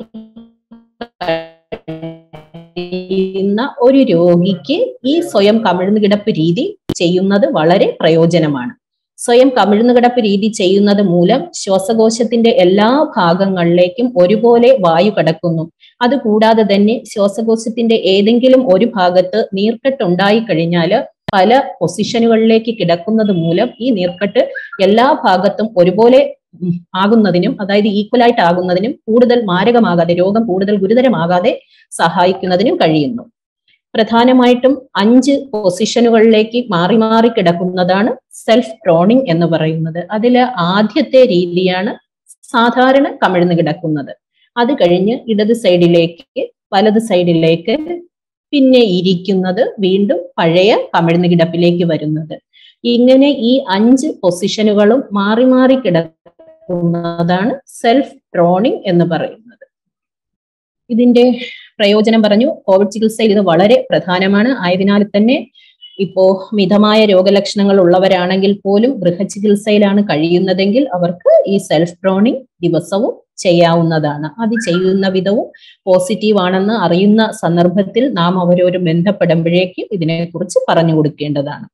കഴിയുന്ന ഒരു രോഗിക്ക് ഈ സ്വയം കമിഴ്ന്നു കിടപ്പ് രീതി ചെയ്യുന്നത് വളരെ പ്രയോജനമാണ് സ്വയം കമിഴ്ന്നു കിടപ്പ് രീതി ചെയ്യുന്നത് മൂലം ശ്വാസകോശത്തിന്റെ എല്ലാ ഭാഗങ്ങളിലേക്കും ഒരുപോലെ വായു കടക്കുന്നു അതുകൂടാതെ തന്നെ ശ്വാസകോശത്തിന്റെ ഏതെങ്കിലും ഒരു ഭാഗത്ത് നീർക്കെട്ടുണ്ടായി കഴിഞ്ഞാൽ പല പൊസിഷനുകളിലേക്ക് കിടക്കുന്നത് മൂലം ഈ നീർക്കെട്ട് എല്ലാ ഭാഗത്തും ഒരുപോലെ ആകുന്നതിനും അതായത് ഈക്വൽ ആയിട്ട് ആകുന്നതിനും കൂടുതൽ മാരകമാകാതെ രോഗം കൂടുതൽ ഗുരുതരമാകാതെ സഹായിക്കുന്നതിനും കഴിയുന്നു പ്രധാനമായിട്ടും അഞ്ച് പൊസിഷനുകളിലേക്ക് മാറി മാറി കിടക്കുന്നതാണ് സെൽഫ് ട്രോണിംഗ് എന്ന് പറയുന്നത് അതിൽ ആദ്യത്തെ രീതിയാണ് സാധാരണ കമിഴ്ന്നു കിടക്കുന്നത് അത് കഴിഞ്ഞ് ഇടത് സൈഡിലേക്ക് വലത് സൈഡിലേക്ക് പിന്നെ ഇരിക്കുന്നത് വീണ്ടും പഴയ കമിഴ്ന്നു കിടപ്പിലേക്ക് വരുന്നത് ഇങ്ങനെ ഈ അഞ്ച് പൊസിഷനുകളും മാറി മാറി കിടക്കുന്നതാണ് സെൽഫ് ട്രോണിംഗ് എന്ന് പറയുന്നത് ഇതിന്റെ പ്രയോജനം പറഞ്ഞു കോവിഡ് ചികിത്സയിൽ ഇത് വളരെ പ്രധാനമാണ് ആയതിനാൽ തന്നെ ഇപ്പോ മിതമായ രോഗലക്ഷണങ്ങൾ ഉള്ളവരാണെങ്കിൽ പോലും ഗൃഹചികിത്സയിലാണ് കഴിയുന്നതെങ്കിൽ അവർക്ക് ഈ സെൽഫ് പ്രോണിംഗ് ദിവസവും ചെയ്യാവുന്നതാണ് അത് ചെയ്യുന്ന വിധവും പോസിറ്റീവ് ആണെന്ന് അറിയുന്ന സന്ദർഭത്തിൽ നാം അവരോട് ബന്ധപ്പെടുമ്പോഴേക്കും ഇതിനെക്കുറിച്ച് പറഞ്ഞു കൊടുക്കേണ്ടതാണ്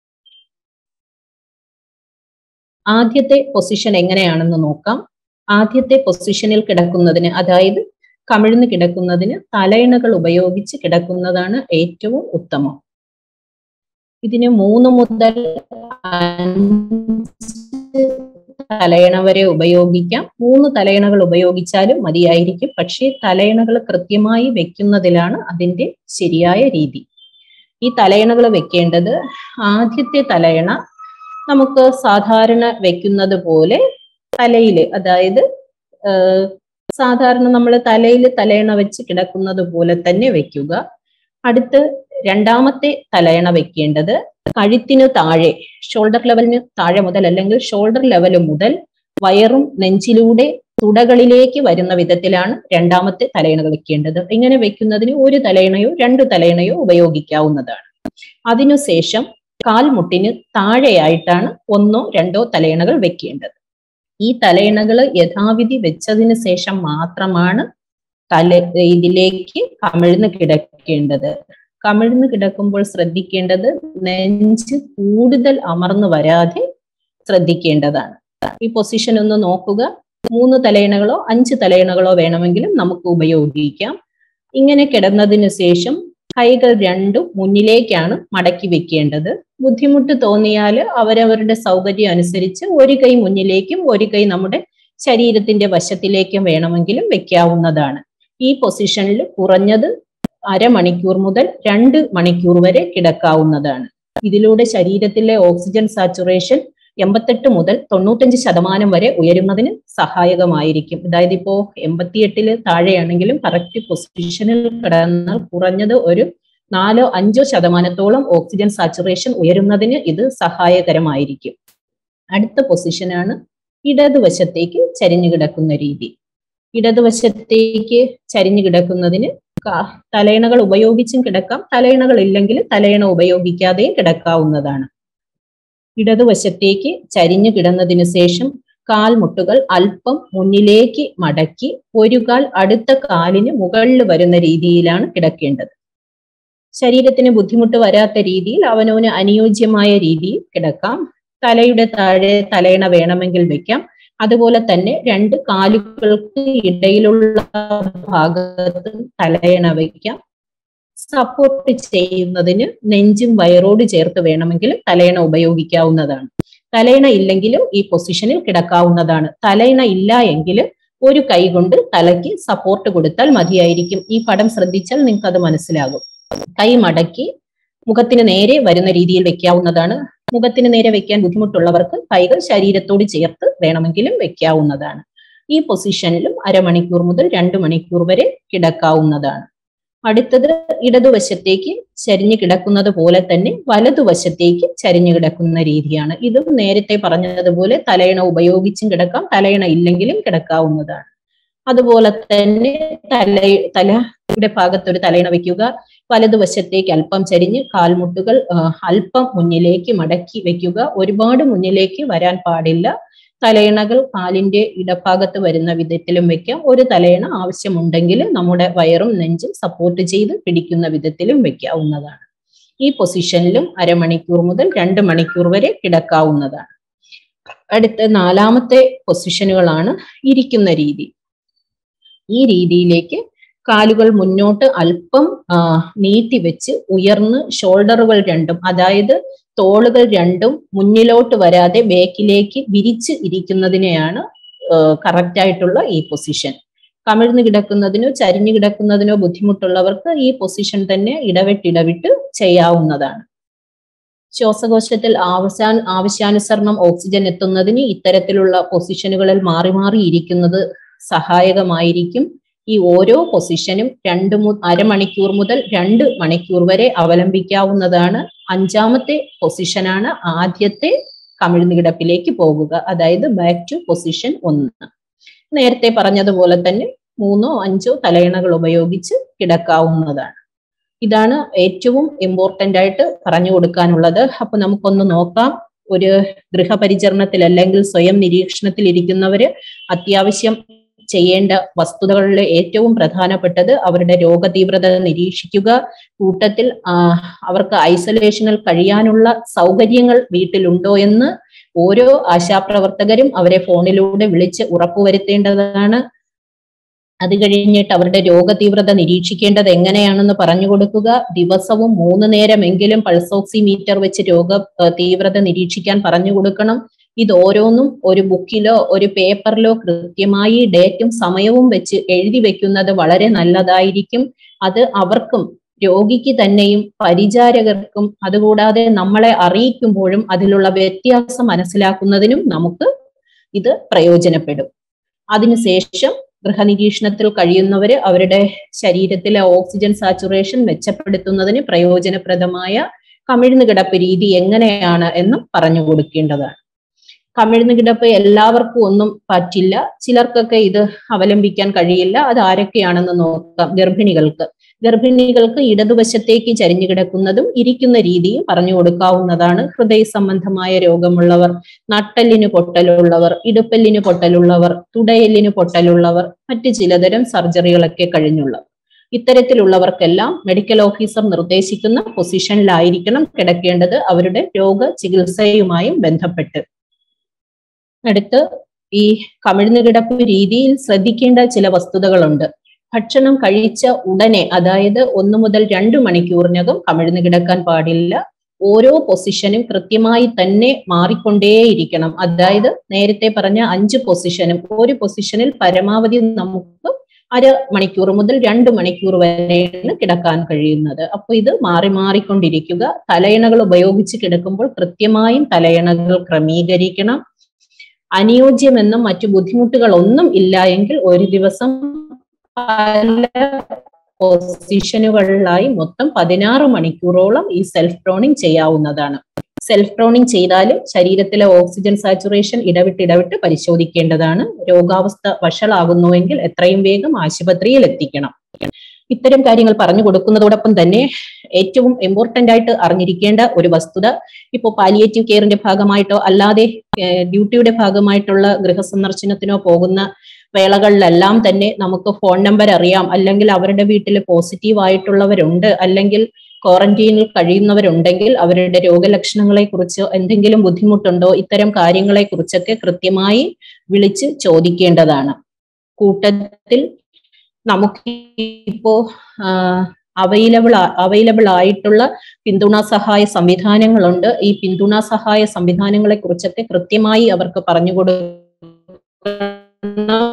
ആദ്യത്തെ പൊസിഷൻ എങ്ങനെയാണെന്ന് നോക്കാം ആദ്യത്തെ പൊസിഷനിൽ കിടക്കുന്നതിന് അതായത് കമിഴ്ന്ന് കിടക്കുന്നതിന് തലയിണകൾ ഉപയോഗിച്ച് കിടക്കുന്നതാണ് ഏറ്റവും ഉത്തമം ഇതിന് മൂന്ന് മുതൽ തലയണ വരെ ഉപയോഗിക്കാം മൂന്ന് തലയണകൾ ഉപയോഗിച്ചാലും മതിയായിരിക്കും പക്ഷേ തലയണകൾ കൃത്യമായി വെക്കുന്നതിലാണ് അതിന്റെ ശരിയായ രീതി ഈ തലയണകൾ വെക്കേണ്ടത് ആദ്യത്തെ തലയണ നമുക്ക് സാധാരണ വെക്കുന്നത് പോലെ തലയിൽ അതായത് സാധാരണ നമ്മൾ തലയിൽ തലയണ വെച്ച് കിടക്കുന്നത് പോലെ തന്നെ വെക്കുക അടുത്ത് രണ്ടാമത്തെ തലയണ വെക്കേണ്ടത് കഴുത്തിന് താഴെ ഷോൾഡർ ലെവലിന് താഴെ മുതൽ അല്ലെങ്കിൽ ഷോൾഡർ ലെവൽ മുതൽ വയറും നെഞ്ചിലൂടെ തുടകളിലേക്ക് വരുന്ന വിധത്തിലാണ് രണ്ടാമത്തെ തലയണകൾ വെക്കേണ്ടത് ഇങ്ങനെ വെക്കുന്നതിന് ഒരു തലയണയോ രണ്ട് തലയണയോ ഉപയോഗിക്കാവുന്നതാണ് അതിനുശേഷം കാൽമുട്ടിന് താഴെയായിട്ടാണ് ഒന്നോ രണ്ടോ തലയണകൾ വെക്കേണ്ടത് ഈ തലയിണകൾ യഥാവിധി വെച്ചതിന് ശേഷം മാത്രമാണ് തല ഇതിലേക്ക് കമിഴ്ന്ന് കിടക്കേണ്ടത് കമിഴ്ന്ന് കിടക്കുമ്പോൾ ശ്രദ്ധിക്കേണ്ടത് നെഞ്ച് കൂടുതൽ അമർന്നു വരാതെ ശ്രദ്ധിക്കേണ്ടതാണ് ഈ പൊസിഷൻ ഒന്ന് നോക്കുക മൂന്ന് തലയിണകളോ അഞ്ച് തലയിണകളോ വേണമെങ്കിലും നമുക്ക് ഉപയോഗിക്കാം ഇങ്ങനെ കിടന്നതിന് ശേഷം കൈകൾ രണ്ടും മുന്നിലേക്കാണ് മടക്കി വെക്കേണ്ടത് ബുദ്ധിമുട്ട് തോന്നിയാൽ അവരവരുടെ സൗകര്യം അനുസരിച്ച് ഒരു കൈ മുന്നിലേക്കും ഒരു കൈ നമ്മുടെ ശരീരത്തിന്റെ വശത്തിലേക്കും വേണമെങ്കിലും വെക്കാവുന്നതാണ് ഈ പൊസിഷനിൽ കുറഞ്ഞത് അരമണിക്കൂർ മുതൽ രണ്ട് മണിക്കൂർ വരെ കിടക്കാവുന്നതാണ് ഇതിലൂടെ ശരീരത്തിലെ ഓക്സിജൻ സാച്ചുറേഷൻ എൺപത്തെട്ട് മുതൽ തൊണ്ണൂറ്റഞ്ച് ശതമാനം വരെ ഉയരുന്നതിന് സഹായകമായിരിക്കും അതായത് ഇപ്പോ എൺപത്തിയെട്ടില് താഴെയാണെങ്കിലും കറക്റ്റ് പൊസിഷനിൽ കിടന്നാൽ കുറഞ്ഞത് ഒരു നാലോ അഞ്ചോ ശതമാനത്തോളം ഓക്സിജൻ സാച്ചുറേഷൻ ഉയരുന്നതിന് ഇത് സഹായകരമായിരിക്കും അടുത്ത പൊസിഷനാണ് ഇടതുവശത്തേക്ക് ചരിഞ്ഞു കിടക്കുന്ന രീതി ഇടതുവശത്തേക്ക് ചരിഞ്ഞു കിടക്കുന്നതിന് തലയിണകൾ ഉപയോഗിച്ചും കിടക്കാം തലയിണകൾ ഇല്ലെങ്കിൽ തലയിണ ഉപയോഗിക്കാതെയും കിടക്കാവുന്നതാണ് ഇടതുവശത്തേക്ക് ചരിഞ്ഞു കിടന്നതിന് ശേഷം കാൽമുട്ടുകൾ അല്പം മുന്നിലേക്ക് മടക്കി ഒരു കാൽ അടുത്ത കാലിന് മുകളിൽ വരുന്ന രീതിയിലാണ് കിടക്കേണ്ടത് ശരീരത്തിന് ബുദ്ധിമുട്ട് വരാത്ത രീതിയിൽ അവനവന് അനുയോജ്യമായ രീതിയിൽ കിടക്കാം തലയുടെ താഴെ തലയിണ വേണമെങ്കിൽ വെക്കാം അതുപോലെ തന്നെ രണ്ട് കാലുകൾക്ക് ഇടയിലുള്ള ഭാഗത്ത് തലയിണ വയ്ക്കാം സപ്പോർട്ട് ചെയ്യുന്നതിന് നെഞ്ചും വയറോട് ചേർത്ത് വേണമെങ്കിൽ തലയിണ ഉപയോഗിക്കാവുന്നതാണ് തലയിണ ഇല്ലെങ്കിലും ഈ പൊസിഷനിൽ കിടക്കാവുന്നതാണ് തലയിണ ഇല്ല എങ്കിൽ ഒരു കൈ കൊണ്ട് തലയ്ക്ക് സപ്പോർട്ട് കൊടുത്താൽ മതിയായിരിക്കും ഈ പടം ശ്രദ്ധിച്ചാൽ നിങ്ങൾക്ക് അത് മനസ്സിലാകും കൈ മടക്കി മുഖത്തിന് നേരെ വരുന്ന രീതിയിൽ വെക്കാവുന്നതാണ് മുഖത്തിന് നേരെ വെക്കാൻ ബുദ്ധിമുട്ടുള്ളവർക്ക് കൈകൾ ശരീരത്തോട് ചേർത്ത് വേണമെങ്കിലും വെക്കാവുന്നതാണ് ഈ പൊസിഷനിലും അരമണിക്കൂർ മുതൽ രണ്ട് മണിക്കൂർ വരെ കിടക്കാവുന്നതാണ് അടുത്തത് ഇടതുവശത്തേക്ക് ചരിഞ്ഞു കിടക്കുന്നത് പോലെ തന്നെ വലതുവശത്തേക്ക് ചരിഞ്ഞു കിടക്കുന്ന രീതിയാണ് ഇതും നേരത്തെ പറഞ്ഞതുപോലെ തലയിണ ഉപയോഗിച്ചും കിടക്കാം തലയിണ ഇല്ലെങ്കിലും കിടക്കാവുന്നതാണ് അതുപോലെ തന്നെ തല തലയുടെ ഭാഗത്തൊരു തലയിണ വെക്കുക വലതുവശത്തേക്ക് അല്പം ചരിഞ്ഞ് കാൽമുട്ടുകൾ അല്പം മുന്നിലേക്ക് മടക്കി വെക്കുക ഒരുപാട് മുന്നിലേക്ക് വരാൻ പാടില്ല തലയിണകൾ കാലിന്റെ ഇടഭാഗത്ത് വരുന്ന വിധത്തിലും വെക്കാം ഒരു തലയിണ ആവശ്യമുണ്ടെങ്കിൽ നമ്മുടെ വയറും നെഞ്ചും സപ്പോർട്ട് ചെയ്ത് പിടിക്കുന്ന വിധത്തിലും വെക്കാവുന്നതാണ് ഈ പൊസിഷനിലും അരമണിക്കൂർ മുതൽ രണ്ട് മണിക്കൂർ വരെ കിടക്കാവുന്നതാണ് അടുത്ത നാലാമത്തെ പൊസിഷനുകളാണ് ഇരിക്കുന്ന രീതി ഈ രീതിയിലേക്ക് കാലുകൾ മുന്നോട്ട് അല്പം നീട്ടി വെച്ച് ഉയർന്ന് ഷോൾഡറുകൾ രണ്ടും അതായത് തോളുകൾ രണ്ടും മുന്നിലോട്ട് വരാതെ ബാക്കിലേക്ക് വിരിച്ച് ഇരിക്കുന്നതിനെയാണ് കറക്റ്റ് ആയിട്ടുള്ള ഈ പൊസിഷൻ കമിഴ്ന്ന് കിടക്കുന്നതിനോ ചരിഞ്ഞു കിടക്കുന്നതിനോ ബുദ്ധിമുട്ടുള്ളവർക്ക് ഈ പൊസിഷൻ തന്നെ ഇടവിട്ടിടവിട്ട് ചെയ്യാവുന്നതാണ് ശ്വാസകോശത്തിൽ ആവശ്യാ ആവശ്യാനുസരണം ഓക്സിജൻ എത്തുന്നതിന് ഇത്തരത്തിലുള്ള പൊസിഷനുകളിൽ മാറി മാറി ഇരിക്കുന്നത് സഹായകമായിരിക്കും ഈ ഓരോ പൊസിഷനും രണ്ട് മു അരമണിക്കൂർ മുതൽ രണ്ട് മണിക്കൂർ വരെ അവലംബിക്കാവുന്നതാണ് അഞ്ചാമത്തെ പൊസിഷനാണ് ആദ്യത്തെ കമിഴ്ന്ന് കിടപ്പിലേക്ക് പോകുക അതായത് ബാക്ക് ടു പൊസിഷൻ ഒന്ന് നേരത്തെ പറഞ്ഞതുപോലെ തന്നെ മൂന്നോ അഞ്ചോ തലയിണകൾ ഉപയോഗിച്ച് കിടക്കാവുന്നതാണ് ഇതാണ് ഏറ്റവും ഇമ്പോർട്ടന്റ് ആയിട്ട് പറഞ്ഞു കൊടുക്കാനുള്ളത് അപ്പൊ നമുക്കൊന്ന് നോക്കാം ഒരു ഗൃഹപരിചരണത്തിൽ അല്ലെങ്കിൽ സ്വയം നിരീക്ഷണത്തിൽ ഇരിക്കുന്നവര് അത്യാവശ്യം ചെയ്യേണ്ട വസ്തുതകളിൽ ഏറ്റവും പ്രധാനപ്പെട്ടത് അവരുടെ രോഗതീവ്രത നിരീക്ഷിക്കുക കൂട്ടത്തിൽ അവർക്ക് ഐസൊലേഷനിൽ കഴിയാനുള്ള സൗകര്യങ്ങൾ വീട്ടിലുണ്ടോ എന്ന് ഓരോ ആശാപ്രവർത്തകരും അവരെ ഫോണിലൂടെ വിളിച്ച് ഉറപ്പുവരുത്തേണ്ടതാണ് അത് കഴിഞ്ഞിട്ട് അവരുടെ രോഗതീവ്രത നിരീക്ഷിക്കേണ്ടത് എങ്ങനെയാണെന്ന് പറഞ്ഞു കൊടുക്കുക ദിവസവും മൂന്ന് നേരമെങ്കിലും പൾസോക്സിമീറ്റർ വെച്ച് രോഗ തീവ്രത നിരീക്ഷിക്കാൻ പറഞ്ഞു കൊടുക്കണം ഇത് ഓരോന്നും ഒരു ബുക്കിലോ ഒരു പേപ്പറിലോ കൃത്യമായി ഡേറ്റും സമയവും വെച്ച് എഴുതി വെക്കുന്നത് വളരെ നല്ലതായിരിക്കും അത് അവർക്കും രോഗിക്ക് തന്നെയും പരിചാരകർക്കും അതുകൂടാതെ നമ്മളെ അറിയിക്കുമ്പോഴും അതിലുള്ള വ്യത്യാസം മനസ്സിലാക്കുന്നതിനും നമുക്ക് ഇത് പ്രയോജനപ്പെടും അതിനുശേഷം ഗൃഹനിരീക്ഷണത്തിൽ കഴിയുന്നവര് അവരുടെ ശരീരത്തിലെ ഓക്സിജൻ സാച്ചുറേഷൻ മെച്ചപ്പെടുത്തുന്നതിന് പ്രയോജനപ്രദമായ കമിഴ്ന്ന് കിടപ്പ് രീതി എങ്ങനെയാണ് എന്നും പറഞ്ഞു കൊടുക്കേണ്ടതാണ് കമിഴ്ന്ന് കിടപ്പ് എല്ലാവർക്കും ഒന്നും പറ്റില്ല ചിലർക്കൊക്കെ ഇത് അവലംബിക്കാൻ കഴിയില്ല അത് ആരൊക്കെയാണെന്ന് നോക്കാം ഗർഭിണികൾക്ക് ഗർഭിണികൾക്ക് ഇടതുവശത്തേക്ക് ചരിഞ്ഞു കിടക്കുന്നതും ഇരിക്കുന്ന രീതിയും പറഞ്ഞു കൊടുക്കാവുന്നതാണ് ഹൃദയ സംബന്ധമായ രോഗമുള്ളവർ നട്ടെല്ലിന് പൊട്ടലുള്ളവർ ഇടുപ്പല്ലിന് പൊട്ടലുള്ളവർ തുടയെല്ലിന് പൊട്ടലുള്ളവർ മറ്റ് ചിലതരം സർജറികളൊക്കെ കഴിഞ്ഞുള്ളവർ ഇത്തരത്തിലുള്ളവർക്കെല്ലാം മെഡിക്കൽ ഓഫീസർ നിർദ്ദേശിക്കുന്ന പൊസിഷനിലായിരിക്കണം കിടക്കേണ്ടത് അവരുടെ രോഗ ചികിത്സയുമായും ബന്ധപ്പെട്ട് അടുത്ത് ഈ കമിഴ്ന്ന് കിടപ്പ് രീതിയിൽ ശ്രദ്ധിക്കേണ്ട ചില വസ്തുതകളുണ്ട് ഭക്ഷണം കഴിച്ച ഉടനെ അതായത് ഒന്ന് മുതൽ രണ്ട് മണിക്കൂറിനകം കമിഴ്ന്ന് കിടക്കാൻ പാടില്ല ഓരോ പൊസിഷനും കൃത്യമായി തന്നെ മാറിക്കൊണ്ടേയിരിക്കണം അതായത് നേരത്തെ പറഞ്ഞ അഞ്ച് പൊസിഷനും ഒരു പൊസിഷനിൽ പരമാവധി നമുക്ക് അര മണിക്കൂർ മുതൽ രണ്ട് മണിക്കൂർ വരെയാണ് കിടക്കാൻ കഴിയുന്നത് അപ്പോൾ ഇത് മാറി മാറിക്കൊണ്ടിരിക്കുക തലയണകൾ ഉപയോഗിച്ച് കിടക്കുമ്പോൾ കൃത്യമായും തലയണകൾ ക്രമീകരിക്കണം അനുയോജ്യമെന്നും മറ്റു ബുദ്ധിമുട്ടുകൾ ഒന്നും ഇല്ല എങ്കിൽ ഒരു ദിവസം പല പൊസിഷനുകളിലായി മൊത്തം പതിനാറ് മണിക്കൂറോളം ഈ സെൽഫ് പ്രോണിങ് ചെയ്യാവുന്നതാണ് സെൽഫ് പ്രോണിങ് ചെയ്താൽ ശരീരത്തിലെ ഓക്സിജൻ സാച്ചുറേഷൻ ഇടവിട്ട് ഇടവിട്ട് പരിശോധിക്കേണ്ടതാണ് രോഗാവസ്ഥ വഷളാകുന്നുവെങ്കിൽ എത്രയും വേഗം ആശുപത്രിയിൽ എത്തിക്കണം ഇത്തരം കാര്യങ്ങൾ പറഞ്ഞു കൊടുക്കുന്നതോടൊപ്പം തന്നെ ഏറ്റവും ഇമ്പോർട്ടന്റ് ആയിട്ട് അറിഞ്ഞിരിക്കേണ്ട ഒരു വസ്തുത ഇപ്പോൾ പാലിയേറ്റീവ് കെയറിന്റെ ഭാഗമായിട്ടോ അല്ലാതെ ഡ്യൂട്ടിയുടെ ഭാഗമായിട്ടുള്ള ഗൃഹസന്ദർശനത്തിനോ പോകുന്ന വേളകളിലെല്ലാം തന്നെ നമുക്ക് ഫോൺ നമ്പർ അറിയാം അല്ലെങ്കിൽ അവരുടെ വീട്ടിൽ പോസിറ്റീവ് ആയിട്ടുള്ളവരുണ്ട് അല്ലെങ്കിൽ ക്വാറന്റീനിൽ കഴിയുന്നവരുണ്ടെങ്കിൽ അവരുടെ രോഗലക്ഷണങ്ങളെ കുറിച്ചോ എന്തെങ്കിലും ബുദ്ധിമുട്ടുണ്ടോ ഇത്തരം കാര്യങ്ങളെ കുറിച്ചൊക്കെ കൃത്യമായി വിളിച്ച് ചോദിക്കേണ്ടതാണ് കൂട്ടത്തിൽ നമുക്ക് ഇപ്പോ അവൈലബിൾ അവൈലബിൾ ആയിട്ടുള്ള പിന്തുണാ സഹായ സംവിധാനങ്ങളുണ്ട് ഈ പിന്തുണാ സഹായ സംവിധാനങ്ങളെ കുറിച്ചൊക്കെ കൃത്യമായി അവർക്ക് പറഞ്ഞു കൊടുക്കണം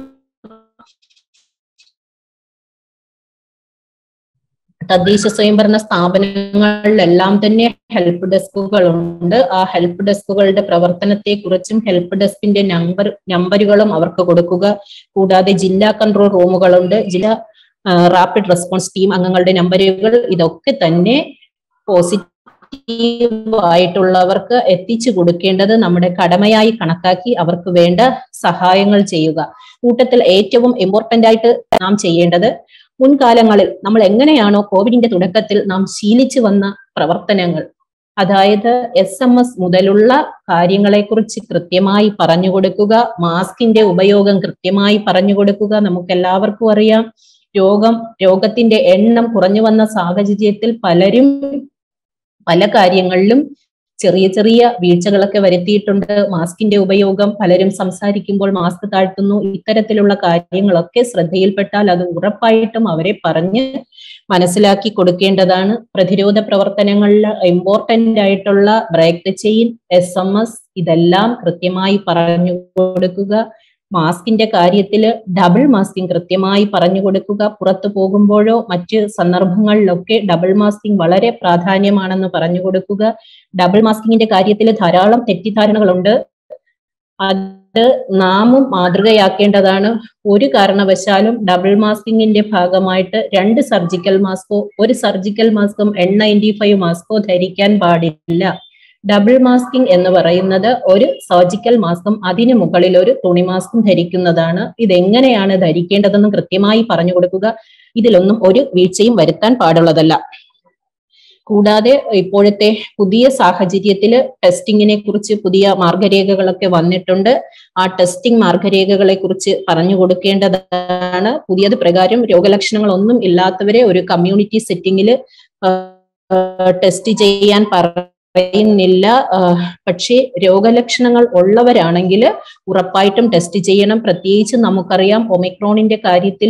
തദ്ദേശ സ്വയംഭരണ സ്ഥാപനങ്ങളിലെല്ലാം തന്നെ ഹെൽപ്പ് ഡെസ്കുകളുണ്ട് ആ ഹെൽപ്പ് ഡെസ്കുകളുടെ പ്രവർത്തനത്തെ കുറിച്ചും ഹെൽപ്പ് ഡെസ്കിന്റെ നമ്പർ നമ്പറുകളും അവർക്ക് കൊടുക്കുക കൂടാതെ ജില്ലാ കൺട്രോൾ റൂമുകളുണ്ട് ജില്ലാ റാപ്പിഡ് റെസ്പോൺസ് ടീം അംഗങ്ങളുടെ നമ്പറുകൾ ഇതൊക്കെ തന്നെ പോസിറ്റീവ് ആയിട്ടുള്ളവർക്ക് എത്തിച്ചു കൊടുക്കേണ്ടത് നമ്മുടെ കടമയായി കണക്കാക്കി അവർക്ക് വേണ്ട സഹായങ്ങൾ ചെയ്യുക കൂട്ടത്തിൽ ഏറ്റവും ഇമ്പോർട്ടന്റ് ആയിട്ട് നാം ചെയ്യേണ്ടത് മുൻകാലങ്ങളിൽ നമ്മൾ എങ്ങനെയാണോ കോവിഡിന്റെ തുടക്കത്തിൽ നാം ശീലിച്ചു വന്ന പ്രവർത്തനങ്ങൾ അതായത് എസ് എം എസ് മുതലുള്ള കാര്യങ്ങളെക്കുറിച്ച് കൃത്യമായി പറഞ്ഞു കൊടുക്കുക മാസ്കിന്റെ ഉപയോഗം കൃത്യമായി പറഞ്ഞു കൊടുക്കുക നമുക്ക് എല്ലാവർക്കും അറിയാം രോഗം രോഗത്തിന്റെ എണ്ണം കുറഞ്ഞു വന്ന സാഹചര്യത്തിൽ പലരും പല കാര്യങ്ങളിലും ചെറിയ ചെറിയ വീഴ്ചകളൊക്കെ വരുത്തിയിട്ടുണ്ട് മാസ്കിന്റെ ഉപയോഗം പലരും സംസാരിക്കുമ്പോൾ മാസ്ക് താഴ്ത്തുന്നു ഇത്തരത്തിലുള്ള കാര്യങ്ങളൊക്കെ ശ്രദ്ധയിൽപ്പെട്ടാൽ അത് ഉറപ്പായിട്ടും അവരെ പറഞ്ഞ് മനസ്സിലാക്കി കൊടുക്കേണ്ടതാണ് പ്രതിരോധ പ്രവർത്തനങ്ങളിൽ ഇമ്പോർട്ടന്റ് ആയിട്ടുള്ള break the chain S M S ഇതെല്ലാം കൃത്യമായി പറഞ്ഞു കൊടുക്കുക മാസ്കിന്റെ കാര്യത്തിൽ ഡബിൾ മാസ്കിംഗ് കൃത്യമായി പറഞ്ഞു കൊടുക്കുക പുറത്തു പോകുമ്പോഴോ മറ്റ് സന്ദർഭങ്ങളിലൊക്കെ ഡബിൾ മാസ്കിംഗ് വളരെ പ്രാധാന്യമാണെന്ന് പറഞ്ഞു കൊടുക്കുക ഡബിൾ മാസ്കിങ്ങിന്റെ കാര്യത്തിൽ ധാരാളം തെറ്റിദ്ധാരണകളുണ്ട് അത് നാമും മാതൃകയാക്കേണ്ടതാണ് ഒരു കാരണവശാലും ഡബിൾ മാസ്കിങ്ങിന്റെ ഭാഗമായിട്ട് രണ്ട് സർജിക്കൽ മാസ്കോ ഒരു സർജിക്കൽ മാസ്കും എൻ നയൻറ്റി ഫൈവ് മാസ്കോ ധരിക്കാൻ പാടില്ല ഡബിൾ മാസ്കിംഗ് എന്ന് പറയുന്നത് ഒരു സർജിക്കൽ മാസ്കും അതിന് മുകളിൽ ഒരു തുണി മാസ്കും ധരിക്കുന്നതാണ് ഇതെങ്ങനെയാണ് ധരിക്കേണ്ടതെന്ന് കൃത്യമായി പറഞ്ഞു കൊടുക്കുക ഇതിലൊന്നും ഒരു വീഴ്ചയും വരുത്താൻ പാടുള്ളതല്ല കൂടാതെ ഇപ്പോഴത്തെ പുതിയ സാഹചര്യത്തിൽ ടെസ്റ്റിങ്ങിനെ കുറിച്ച് പുതിയ മാർഗരേഖകളൊക്കെ വന്നിട്ടുണ്ട് ആ ടെസ്റ്റിംഗ് മാർഗരേഖകളെ കുറിച്ച് പറഞ്ഞു കൊടുക്കേണ്ടതാണ് പുതിയത് പ്രകാരം രോഗലക്ഷണങ്ങൾ ഒന്നും ഇല്ലാത്തവരെ ഒരു കമ്മ്യൂണിറ്റി സെറ്റിംഗിൽ ടെസ്റ്റ് ചെയ്യാൻ പറയുന്നില്ല പക്ഷേ രോഗലക്ഷണങ്ങൾ ഉള്ളവരാണെങ്കിൽ ഉറപ്പായിട്ടും ടെസ്റ്റ് ചെയ്യണം പ്രത്യേകിച്ച് നമുക്കറിയാം ഒമിക്രോണിന്റെ കാര്യത്തിൽ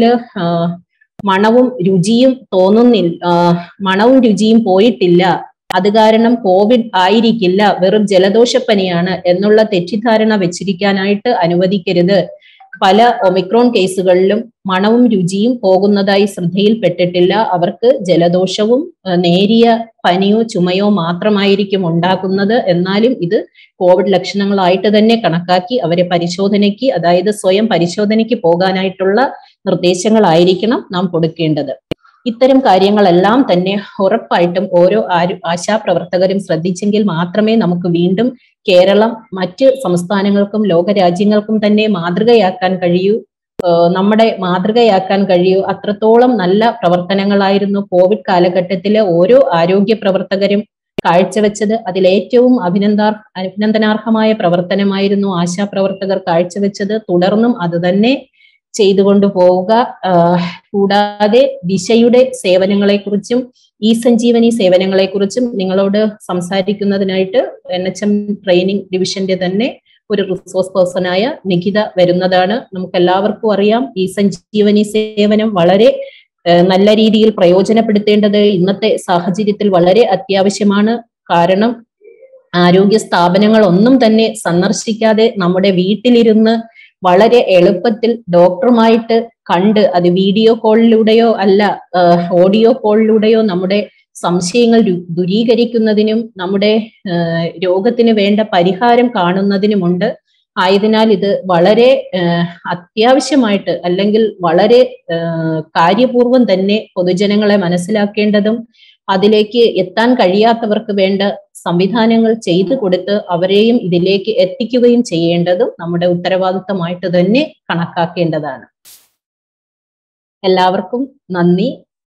മണവും രുചിയും തോന്നുന്നില്ല മണവും രുചിയും പോയിട്ടില്ല അത് കാരണം കോവിഡ് ആയിരിക്കില്ല വെറും ജലദോഷപ്പനിയാണ് എന്നുള്ള തെറ്റിദ്ധാരണ വെച്ചിരിക്കാനായിട്ട് അനുവദിക്കരുത് പല ഒമിക്രോൺ കേസുകളിലും മണവും രുചിയും പോകുന്നതായി ശ്രദ്ധയിൽപ്പെട്ടിട്ടില്ല അവർക്ക് ജലദോഷവും നേരിയ പനിയോ ചുമയോ മാത്രമായിരിക്കും ഉണ്ടാക്കുന്നത് എന്നാലും ഇത് കോവിഡ് ലക്ഷണങ്ങളായിട്ട് തന്നെ കണക്കാക്കി അവരെ പരിശോധനയ്ക്ക് അതായത് സ്വയം പരിശോധനയ്ക്ക് പോകാനായിട്ടുള്ള നിർദ്ദേശങ്ങളായിരിക്കണം നാം കൊടുക്കേണ്ടത് ഇത്തരം കാര്യങ്ങളെല്ലാം തന്നെ ഉറപ്പായിട്ടും ഓരോ ആശാപ്രവർത്തകരും ശ്രദ്ധിച്ചെങ്കിൽ മാത്രമേ നമുക്ക് വീണ്ടും കേരളം മറ്റ് സംസ്ഥാനങ്ങൾക്കും ലോകരാജ്യങ്ങൾക്കും തന്നെ മാതൃകയാക്കാൻ കഴിയൂ നമ്മുടെ മാതൃകയാക്കാൻ കഴിയൂ അത്രത്തോളം നല്ല പ്രവർത്തനങ്ങളായിരുന്നു കോവിഡ് കാലഘട്ടത്തിലെ ഓരോ ആരോഗ്യ പ്രവർത്തകരും കാഴ്ചവെച്ചത് അതിലേറ്റവും അഭിനന്ദാർ അഭിനന്ദനാർഹമായ പ്രവർത്തനമായിരുന്നു ആശാപ്രവർത്തകർ കാഴ്ചവെച്ചത് തുടർന്നും അത് തന്നെ ചെയ്തുകൊണ്ടു പോവുക കൂടാതെ ദിശയുടെ സേവനങ്ങളെക്കുറിച്ചും ഇ സഞ്ജീവനി സേവനങ്ങളെക്കുറിച്ചും നിങ്ങളോട് സംസാരിക്കുന്നതിനായിട്ട് എൻ എച്ച് എം ട്രെയിനിങ് ഡിവിഷന്റെ തന്നെ ഒരു റിസോഴ്സ് പേഴ്സണായ നിഖിത വരുന്നതാണ് നമുക്ക് എല്ലാവർക്കും അറിയാം ഈ സഞ്ജീവനി സേവനം വളരെ നല്ല രീതിയിൽ പ്രയോജനപ്പെടുത്തേണ്ടത് ഇന്നത്തെ സാഹചര്യത്തിൽ വളരെ അത്യാവശ്യമാണ് കാരണം ആരോഗ്യ സ്ഥാപനങ്ങൾ ഒന്നും തന്നെ സന്ദർശിക്കാതെ നമ്മുടെ വീട്ടിലിരുന്ന് വളരെ എളുപ്പത്തിൽ ഡോക്ടറുമായിട്ട് കണ്ട് അത് വീഡിയോ കോളിലൂടെയോ അല്ല ഓഡിയോ കോളിലൂടെയോ നമ്മുടെ സംശയങ്ങൾ ദൂരീകരിക്കുന്നതിനും നമ്മുടെ രോഗത്തിന് വേണ്ട പരിഹാരം കാണുന്നതിനുമുണ്ട് ആയതിനാൽ ഇത് വളരെ അത്യാവശ്യമായിട്ട് അല്ലെങ്കിൽ വളരെ കാര്യപൂർവം തന്നെ പൊതുജനങ്ങളെ മനസ്സിലാക്കേണ്ടതും അതിലേക്ക് എത്താൻ കഴിയാത്തവർക്ക് വേണ്ട സംവിധാനങ്ങൾ ചെയ്തു കൊടുത്ത് അവരെയും ഇതിലേക്ക് എത്തിക്കുകയും ചെയ്യേണ്ടതും നമ്മുടെ ഉത്തരവാദിത്തമായിട്ട് തന്നെ കണക്കാക്കേണ്ടതാണ് എല്ലാവർക്കും നന്ദി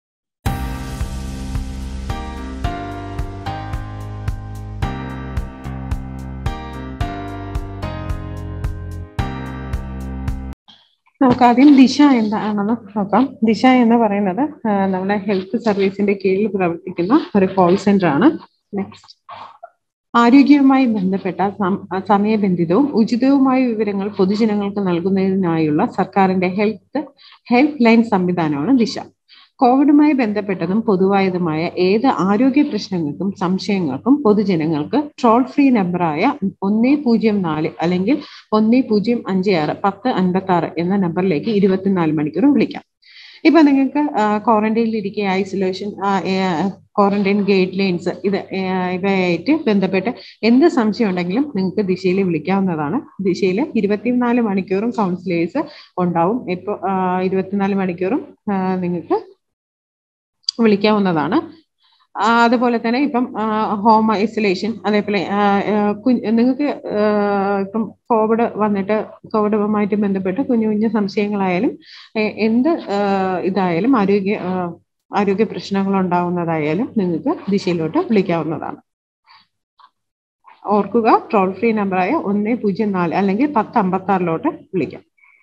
നമുക്ക് ആദ്യം ദിശ എന്താണെന്ന് നോക്കാം ദിശ എന്ന് പറയുന്നത് നമ്മുടെ ഹെൽത്ത് സർവീസിന്റെ കീഴിൽ പ്രവർത്തിക്കുന്ന ഒരു കോൾ സെന്റർ ആണ് നെക്സ്റ്റ് ആരോഗ്യവുമായി ബന്ധപ്പെട്ട സമയബന്ധിതവും ഉചിതവുമായ വിവരങ്ങൾ പൊതുജനങ്ങൾക്ക് നൽകുന്നതിനായുള്ള സർക്കാരിന്റെ ഹെൽത്ത് ഹെൽപ്പ് ലൈൻ സംവിധാനമാണ് ദിശ കോവിഡുമായി ബന്ധപ്പെട്ടതും പൊതുവായതുമായ ഏത് ആരോഗ്യ പ്രശ്നങ്ങൾക്കും സംശയങ്ങൾക്കും പൊതുജനങ്ങൾക്ക് ട്രോൾ ഫ്രീ നമ്പറായ ഒന്ന് പൂജ്യം നാല് അല്ലെങ്കിൽ ഒന്ന് പൂജ്യം അഞ്ച് ആറ് പത്ത് അൻപത്തി ആറ് എന്ന നമ്പറിലേക്ക് ഇരുപത്തിനാല് മണിക്കൂറും വിളിക്കാം ഇപ്പൊ നിങ്ങൾക്ക് ക്വാറന്റൈനിൽ ഇരിക്കുക ഐസൊലേഷൻ ക്വാറന്റൈൻ ഗൈഡ് ലൈൻസ് ഇത് ഇവയായിട്ട് ബന്ധപ്പെട്ട് എന്ത് സംശയം ഉണ്ടെങ്കിലും നിങ്ങൾക്ക് ദിശയിൽ വിളിക്കാവുന്നതാണ് ദിശയിൽ ഇരുപത്തിനാല് മണിക്കൂറും കൗൺസിലേഴ്സ് ഉണ്ടാവും ഇപ്പോൾ ഇരുപത്തിനാല് മണിക്കൂറും നിങ്ങൾക്ക് വിളിക്കാവുന്നതാണ് അതുപോലെ തന്നെ ഇപ്പം ഹോം ഐസൊലേഷൻ അതേപോലെ നിങ്ങൾക്ക് ഇപ്പം കോവിഡ് വന്നിട്ട് കോവിഡുമായിട്ട് ബന്ധപ്പെട്ട് കുഞ്ഞു കുഞ്ഞു സംശയങ്ങളായാലും എന്ത് ഇതായാലും ആരോഗ്യ ആരോഗ്യ പ്രശ്നങ്ങൾ ഉണ്ടാവുന്നതായാലും നിങ്ങൾക്ക് ദിശയിലോട്ട് വിളിക്കാവുന്നതാണ് ഓർക്കുക ടോൾ ഫ്രീ നമ്പറായ ഒന്ന് പൂജ്യം നാല് അല്ലെങ്കിൽ പത്ത് അമ്പത്തി ആറിലോട്ട് വിളിക്കാം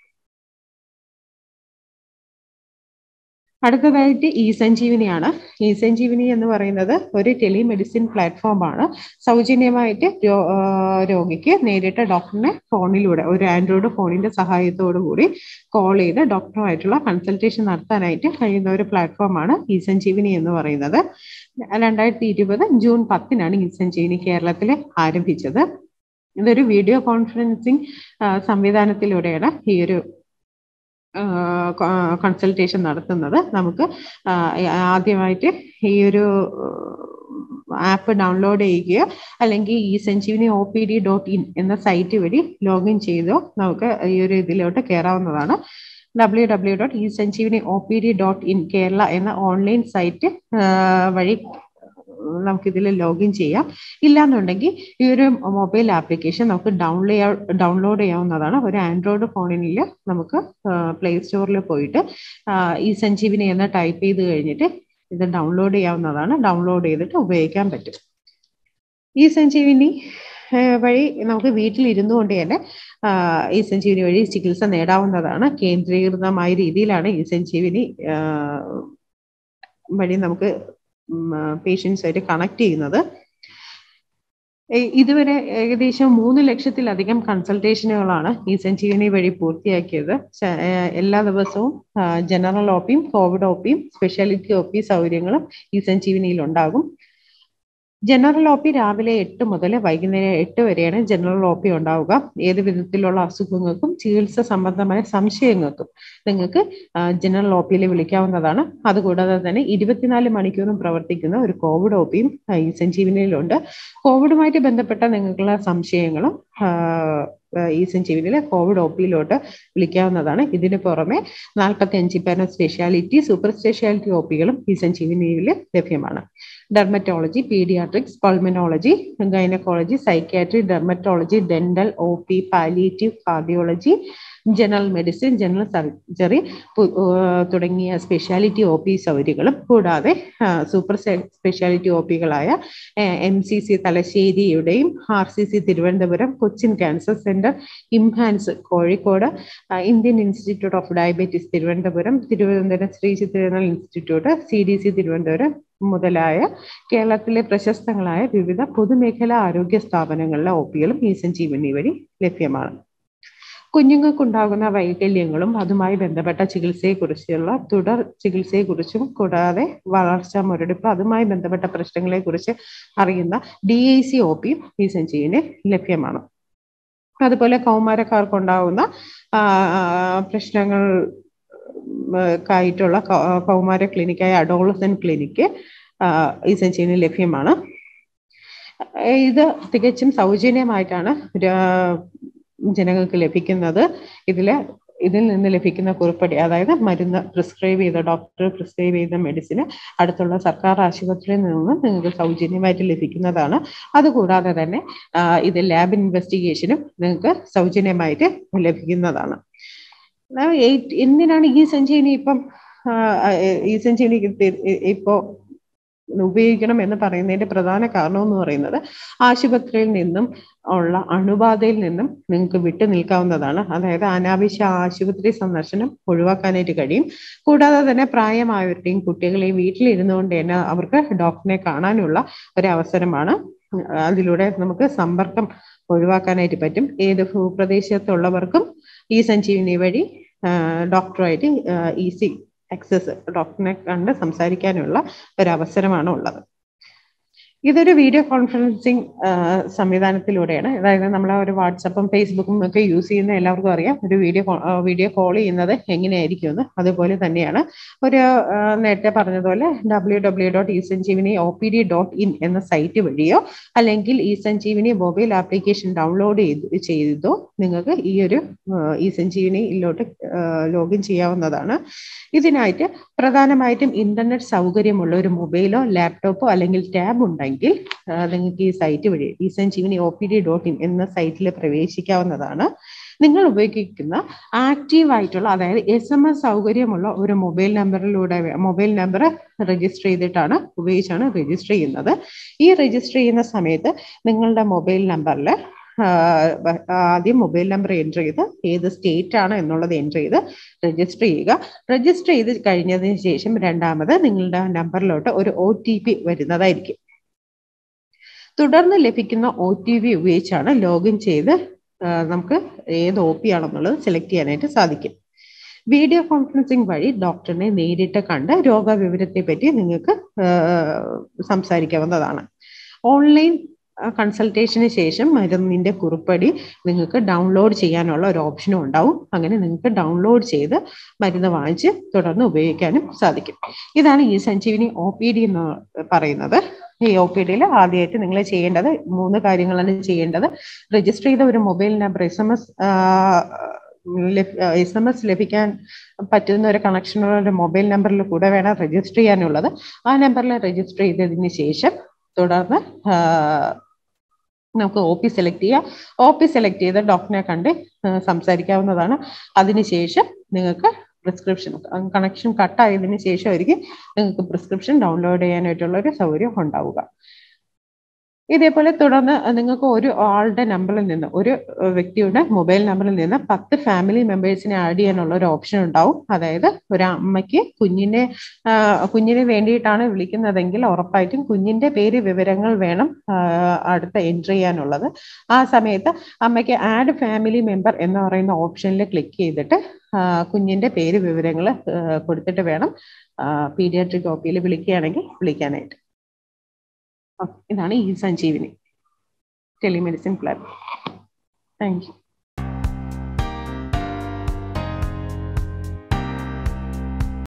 അടുത്തതായിട്ട് ഇ സഞ്ജീവിനിയാണ് ഇ സഞ്ജീവിനി എന്ന് പറയുന്നത് ഒരു ടെലിമെഡിസിൻ പ്ലാറ്റ്ഫോമാണ് സൗജന്യമായിട്ട് രോഗിക്ക് നേരിട്ട് ഡോക്ടറിനെ ഫോണിലൂടെ ഒരു ആൻഡ്രോയിഡ് ഫോണിന്റെ സഹായത്തോടു കൂടി കോൾ ചെയ്ത് ഡോക്ടറുമായിട്ടുള്ള കൺസൾട്ടേഷൻ നടത്താനായിട്ട് കഴിയുന്ന ഒരു പ്ലാറ്റ്ഫോമാണ് ഇ സഞ്ജീവിനി എന്ന് പറയുന്നത് രണ്ടായിരത്തി ഇരുപത് ജൂൺ പത്തിനാണ് ഇ സഞ്ജീവിനി കേരളത്തിൽ ആരംഭിച്ചത് ഇതൊരു വീഡിയോ കോൺഫറൻസിങ് സംവിധാനത്തിലൂടെയാണ് ഈ ഒരു കൺസൾട്ടേഷൻ നടത്തുന്നത് നമുക്ക് ആദ്യമായിട്ട് ഈ ഒരു ആപ്പ് ഡൗൺലോഡ് ചെയ്യുകയോ അല്ലെങ്കിൽ E Sanjeevani O P D dot in എന്ന സൈറ്റ് വഴി ലോഗിൻ ചെയ്തോ നമുക്ക് ഈ ഒരു ഇതിലോട്ട് കയറാവുന്നതാണ് W W dot E Sanjeevani O P D dot in Kerala എന്ന ഓൺലൈൻ സൈറ്റ് വഴി നമുക്കിതിൽ ലോഗിൻ ചെയ്യാം ഇല്ലാന്നുണ്ടെങ്കിൽ ഈ ഒരു മൊബൈൽ ആപ്ലിക്കേഷൻ നമുക്ക് ഡൗൺലോഡ് ഡൗൺലോഡ് ചെയ്യാവുന്നതാണ് ഒരു ആൻഡ്രോയിഡ് ഫോണിൽ നമുക്ക് പ്ലേ സ്റ്റോറിൽ പോയിട്ട് ഈ സഞ്ജീവിനി എന്ന് ടൈപ്പ് ചെയ്ത് കഴിഞ്ഞിട്ട് ഇത് ഡൗൺലോഡ് ചെയ്യാവുന്നതാണ് ഡൗൺലോഡ് ചെയ്തിട്ട് ഉപയോഗിക്കാൻ പറ്റും ഈ സഞ്ജീവിനി വഴി നമുക്ക് വീട്ടിൽ ഇരുന്നു കൊണ്ട് തന്നെ ഈ സഞ്ജീവിനി വഴി ചികിത്സ നേടാവുന്നതാണ് കേന്ദ്രീകൃതമായ രീതിയിലാണ് ഈ സഞ്ജീവിനി വഴി നമുക്ക് പേഷ്യൻസുമായിട്ട് കണക്ട് ചെയ്യുന്നത് ഇതുവരെ ഏകദേശം മൂന്ന് ലക്ഷത്തിലധികം കൺസൾട്ടേഷനുകളാണ് ഈ സഞ്ജീവനി വഴി പൂർത്തിയാക്കിയത് എല്ലാ ദിവസവും ജനറൽ ഒ പിയും കോവിഡ് ഒ പിയും സ്പെഷ്യാലിറ്റി ഒ പി സൗകര്യങ്ങളും ഈ സഞ്ജീവനിയിൽ ഉണ്ടാകും ജനറൽ ഒ പി രാവിലെ എട്ട് മുതൽ വൈകുന്നേരം എട്ട് വരെയാണ് ജനറൽ ഒ പി ഉണ്ടാവുക ഏത് വിധത്തിലുള്ള അസുഖങ്ങൾക്കും ചികിത്സ സംബന്ധമായ സംശയങ്ങൾക്കും നിങ്ങൾക്ക് ജനറൽ ഒ പിയിൽ വിളിക്കാവുന്നതാണ് അതുകൂടാതെ തന്നെ ഇരുപത്തിനാല് മണിക്കൂറും പ്രവർത്തിക്കുന്ന ഒരു കോവിഡ് ഒ പിയും ഈ സഞ്ജീവനിയിലുണ്ട് കോവിഡുമായിട്ട് ബന്ധപ്പെട്ട നിങ്ങൾക്കുള്ള സംശയങ്ങളും ഈ സഞ്ജീവനിയിലെ കോവിഡ് ഒ പിയിലോട്ട് വിളിക്കാവുന്നതാണ് ഇതിന് പുറമെ നാൽപ്പത്തി അഞ്ച് പേരം സ്പെഷ്യാലിറ്റി സൂപ്പർ സ്പെഷ്യാലിറ്റി ഒ പികളും ഈ സഞ്ജീവനിയിൽ ലഭ്യമാണ് dermatology paediatrics pulmonology gynaecology psychiatry dermatology dental O P palliative cardiology general medicine general surgery തുടങ്ങിയ സ്പെഷ്യാലിറ്റി ഒ പി സൗകര്യങ്ങളും കൂടാതെ സൂപ്പർ സ്പെഷ്യാലിറ്റി ഒ പികളായ എം സി സി തലശ്ശേരിയുടെയും R C C Thiruvananthapuram Cochin cancer centre IMHANS Kozhikode Indian institute of diabetes Thiruvananthapuram Thiruvananthapuram Sree ചിത്രനൽ institute C D C Thiruvananthapuram മുതലായ കേരളത്തിലെ പ്രശസ്തങ്ങളായ വിവിധ പൊതുമേഖലാ ആരോഗ്യ സ്ഥാപനങ്ങളിലെ ഒ പികളും ഈ സഞ്ജീവനി വഴി ലഭ്യമാണ് കുഞ്ഞുങ്ങൾക്കുണ്ടാകുന്ന വൈകല്യങ്ങളും അതുമായി ബന്ധപ്പെട്ട ചികിത്സയെക്കുറിച്ചുള്ള തുടർ ചികിത്സയെക്കുറിച്ചും കൂടാതെ വളർച്ച മുരടിപ്പ് അതുമായി ബന്ധപ്പെട്ട പ്രശ്നങ്ങളെക്കുറിച്ച് അറിയുന്ന ഡി ഐ സി ഒ പിയും ഈ സഞ്ജീവിന് ലഭ്യമാണ് അതുപോലെ കൗമാരക്കാർക്കുണ്ടാവുന്ന പ്രശ്നങ്ങൾ ായിട്ടുള്ള കൗമാര ക്ലിനിക്കായ അഡോളസൻ ക്ലിനിക്ക് ഈ സഞ്ജീവനി ലഭ്യമാണ് ഇത് തികച്ചും സൗജന്യമായിട്ടാണ് ജനങ്ങൾക്ക് ലഭിക്കുന്നത് ഇതില് ഇതിൽ നിന്ന് ലഭിക്കുന്ന കുറിപ്പടി അതായത് മരുന്ന് പ്രിസ്ക്രൈബ് ചെയ്ത ഡോക്ടർ പ്രിസ്ക്രൈബ് ചെയ്ത മെഡിസിന് അടുത്തുള്ള സർക്കാർ ആശുപത്രിയിൽ നിന്ന് നിങ്ങൾക്ക് സൗജന്യമായിട്ട് ലഭിക്കുന്നതാണ് അതുകൂടാതെ തന്നെ ഇത് ലാബ് ഇൻവെസ്റ്റിഗേഷനും നിങ്ങൾക്ക് സൗജന്യമായിട്ട് ലഭിക്കുന്നതാണ് എന്തിനാണ് ഈ സഞ്ജീവനി ഇപ്പം ഈ സഞ്ജീവനി ഇപ്പോ ഉപയോഗിക്കണം എന്ന് പറയുന്നതിന്റെ പ്രധാന കാരണം എന്ന് പറയുന്നത് ആശുപത്രിയിൽ നിന്നും ഉള്ള അണുബാധയിൽ നിന്നും നിങ്ങൾക്ക് വിട്ടു നിൽക്കാവുന്നതാണ് അതായത് അനാവശ്യ ആശുപത്രി സന്ദർശനം ഒഴിവാക്കാനായിട്ട് കഴിയും കൂടാതെ തന്നെ പ്രായമായവരുടെയും കുട്ടികളെയും വീട്ടിലിരുന്നുകൊണ്ട് തന്നെ അവർക്ക് ഡോക്ടറിനെ കാണാനുള്ള ഒരു അവസരമാണ് അതിലൂടെ നമുക്ക് സമ്പർക്കം ഒഴിവാക്കാനായിട്ട് പറ്റും ഏത് ഭൂപ്രദേശത്തുള്ളവർക്കും ഈ സഞ്ജീവനി വഴി ഡോക്ടറുമായിട്ട് ഈസി ആക്സസ് ഡോക്ടറിനെ കണ്ട് സംസാരിക്കാനുള്ള ഒരു അവസരമാണ് ഉള്ളത് ഇതൊരു വീഡിയോ കോൺഫറൻസിങ് സംവിധാനത്തിലൂടെയാണ് അതായത് നമ്മൾ ഒരു വാട്സപ്പും ഫേസ്ബുക്കും ഒക്കെ യൂസ് ചെയ്യുന്ന എല്ലാവർക്കും അറിയാം ഒരു വീഡിയോ വീഡിയോ കോൾ ചെയ്യുന്നത് എങ്ങനെയായിരിക്കും എന്ന് അതുപോലെ തന്നെയാണ് ഒരു നേരത്തെ പറഞ്ഞതുപോലെ W W dot E Sanjeevani O P D dot in എന്ന സൈറ്റ് വഴിയോ അല്ലെങ്കിൽ E Sanjeevani mobile application download ചെയ്ത് ചെയ്തോ നിങ്ങൾക്ക് ഈ ഒരു ഇ സഞ്ജീവിനിയിലോട്ട് ലോഗിൻ ചെയ്യാവുന്നതാണ് ഇതിനായിട്ട് പ്രധാനമായിട്ടും ഇന്റർനെറ്റ് സൗകര്യമുള്ള ഒരു മൊബൈലോ ലാപ്ടോപ്പോ അല്ലെങ്കിൽ ടാബ് ഉണ്ടെങ്കിൽ നിങ്ങൾക്ക് ഈ സൈറ്റ് വഴി E Sanjeevani O P D dot in എന്ന സൈറ്റിൽ പ്രവേശിക്കാവുന്നതാണ് നിങ്ങൾ ഉപയോഗിക്കുന്ന ആക്റ്റീവ് ആയിട്ടുള്ള അതായത് എസ് എം എസ് സൗകര്യമുള്ള ഒരു മൊബൈൽ നമ്പറിലൂടെ മൊബൈൽ നമ്പർ രജിസ്റ്റർ ചെയ്തിട്ടാണ് ഉപയോഗിച്ചാണ് രജിസ്റ്റർ ചെയ്യുന്നത് ഈ രജിസ്റ്റർ ചെയ്യുന്ന സമയത്ത് നിങ്ങളുടെ മൊബൈൽ നമ്പറിൽ ആദ്യം മൊബൈൽ നമ്പർ എൻ്റർ ചെയ്ത് ഏത് സ്റ്റേറ്റ് ആണ് എന്നുള്ളത് എൻ്റർ ചെയ്ത് രജിസ്റ്റർ ചെയ്യുക രജിസ്റ്റർ ചെയ്ത് കഴിഞ്ഞതിന് ശേഷം രണ്ടാമത് നിങ്ങളുടെ നമ്പറിലോട്ട് ഒരു ഒ ടി പി വരുന്നതായിരിക്കും തുടർന്ന് ലഭിക്കുന്ന ഒ ടി പി ഉപയോഗിച്ചാണ് ലോഗിൻ ചെയ്ത് നമുക്ക് ഏത് ഒ പി ആണെന്നുള്ളത് സെലക്ട് ചെയ്യാനായിട്ട് സാധിക്കും വീഡിയോ കോൺഫറൻസിങ് വഴി ഡോക്ടറിനെ നേരിട്ട് കണ്ട് രോഗവിവരത്തെ പറ്റി നിങ്ങൾക്ക് സംസാരിക്കാവുന്നതാണ് ഓൺലൈൻ കൺസൾട്ടേഷന് ശേഷം മരുന്നിന്റെ കുറിപ്പടി നിങ്ങൾക്ക് ഡൗൺലോഡ് ചെയ്യാനുള്ള ഒരു ഓപ്ഷനും ഉണ്ടാവും അങ്ങനെ നിങ്ങൾക്ക് ഡൗൺലോഡ് ചെയ്ത് മരുന്ന് വാങ്ങിച്ച് തുടർന്ന് ഉപയോഗിക്കാനും സാധിക്കും ഇതാണ് E Sanjeevani O P D എന്ന് പറയുന്നത് ഈ ഒ പി ഡിയിൽ ആദ്യമായിട്ട് നിങ്ങൾ ചെയ്യേണ്ടത് മൂന്ന് കാര്യങ്ങളാണ് ചെയ്യേണ്ടത് രജിസ്റ്റർ ചെയ്ത ഒരു mobile number S M S S M S ലഭിക്കാൻ പറ്റുന്ന ഒരു കണക്ഷനുള്ള ഒരു മൊബൈൽ നമ്പറിൽ കൂടെ വേണം രജിസ്റ്റർ ചെയ്യാനുള്ളത് ആ നമ്പറിൽ രജിസ്റ്റർ ചെയ്തതിന് ശേഷം തുടർന്ന് നമുക്ക് ഒ പി സെലക്ട് ചെയ്യാം ഒ പി സെലക്ട് ചെയ്ത് ഡോക്ടറിനെ കണ്ട് സംസാരിക്കാവുന്നതാണ് അതിനുശേഷം നിങ്ങൾക്ക് പ്രിസ്ക്രിപ്ഷൻ കണക്ഷൻ കട്ടായതിനു ശേഷമായിരിക്കും നിങ്ങൾക്ക് പ്രിസ്ക്രിപ്ഷൻ ഡൗൺലോഡ് ചെയ്യാനായിട്ടുള്ള ഒരു സൗകര്യം ഉണ്ടാവുക ഇതേപോലെ തുടർന്ന് നിങ്ങൾക്ക് ഒരു ആളുടെ നമ്പറിൽ നിന്ന് ഒരു വ്യക്തിയുടെ മൊബൈൽ നമ്പറിൽ നിന്ന് പത്ത് ഫാമിലി മെമ്പേഴ്സിനെ ആഡ് ചെയ്യാനുള്ള ഒരു ഓപ്ഷൻ ഉണ്ടാവും അതായത് ഒരു അമ്മയ്ക്ക് കുഞ്ഞിനെ കുഞ്ഞിന് വേണ്ടിയിട്ടാണ് വിളിക്കുന്നതെങ്കിൽ ഉറപ്പായിട്ടും കുഞ്ഞിന്റെ പേര് വിവരങ്ങൾ വേണം അടുത്ത എൻട്രി ചെയ്യാനുള്ളത് ആ സമയത്ത് അമ്മയ്ക്ക് ആഡ് ഫാമിലി മെമ്പർ എന്ന് പറയുന്ന ഓപ്ഷനിൽ ക്ലിക്ക് ചെയ്തിട്ട് കുഞ്ഞിന്റെ പേര് വിവരങ്ങൾ കൊടുത്തിട്ട് വേണം പീഡിയാട്രിക് ഒ പിയിൽ വിളിക്കുകയാണെങ്കിൽ വിളിക്കാനായിട്ട് ഇതാണ് E Sanjeevani telemedicine plan thank U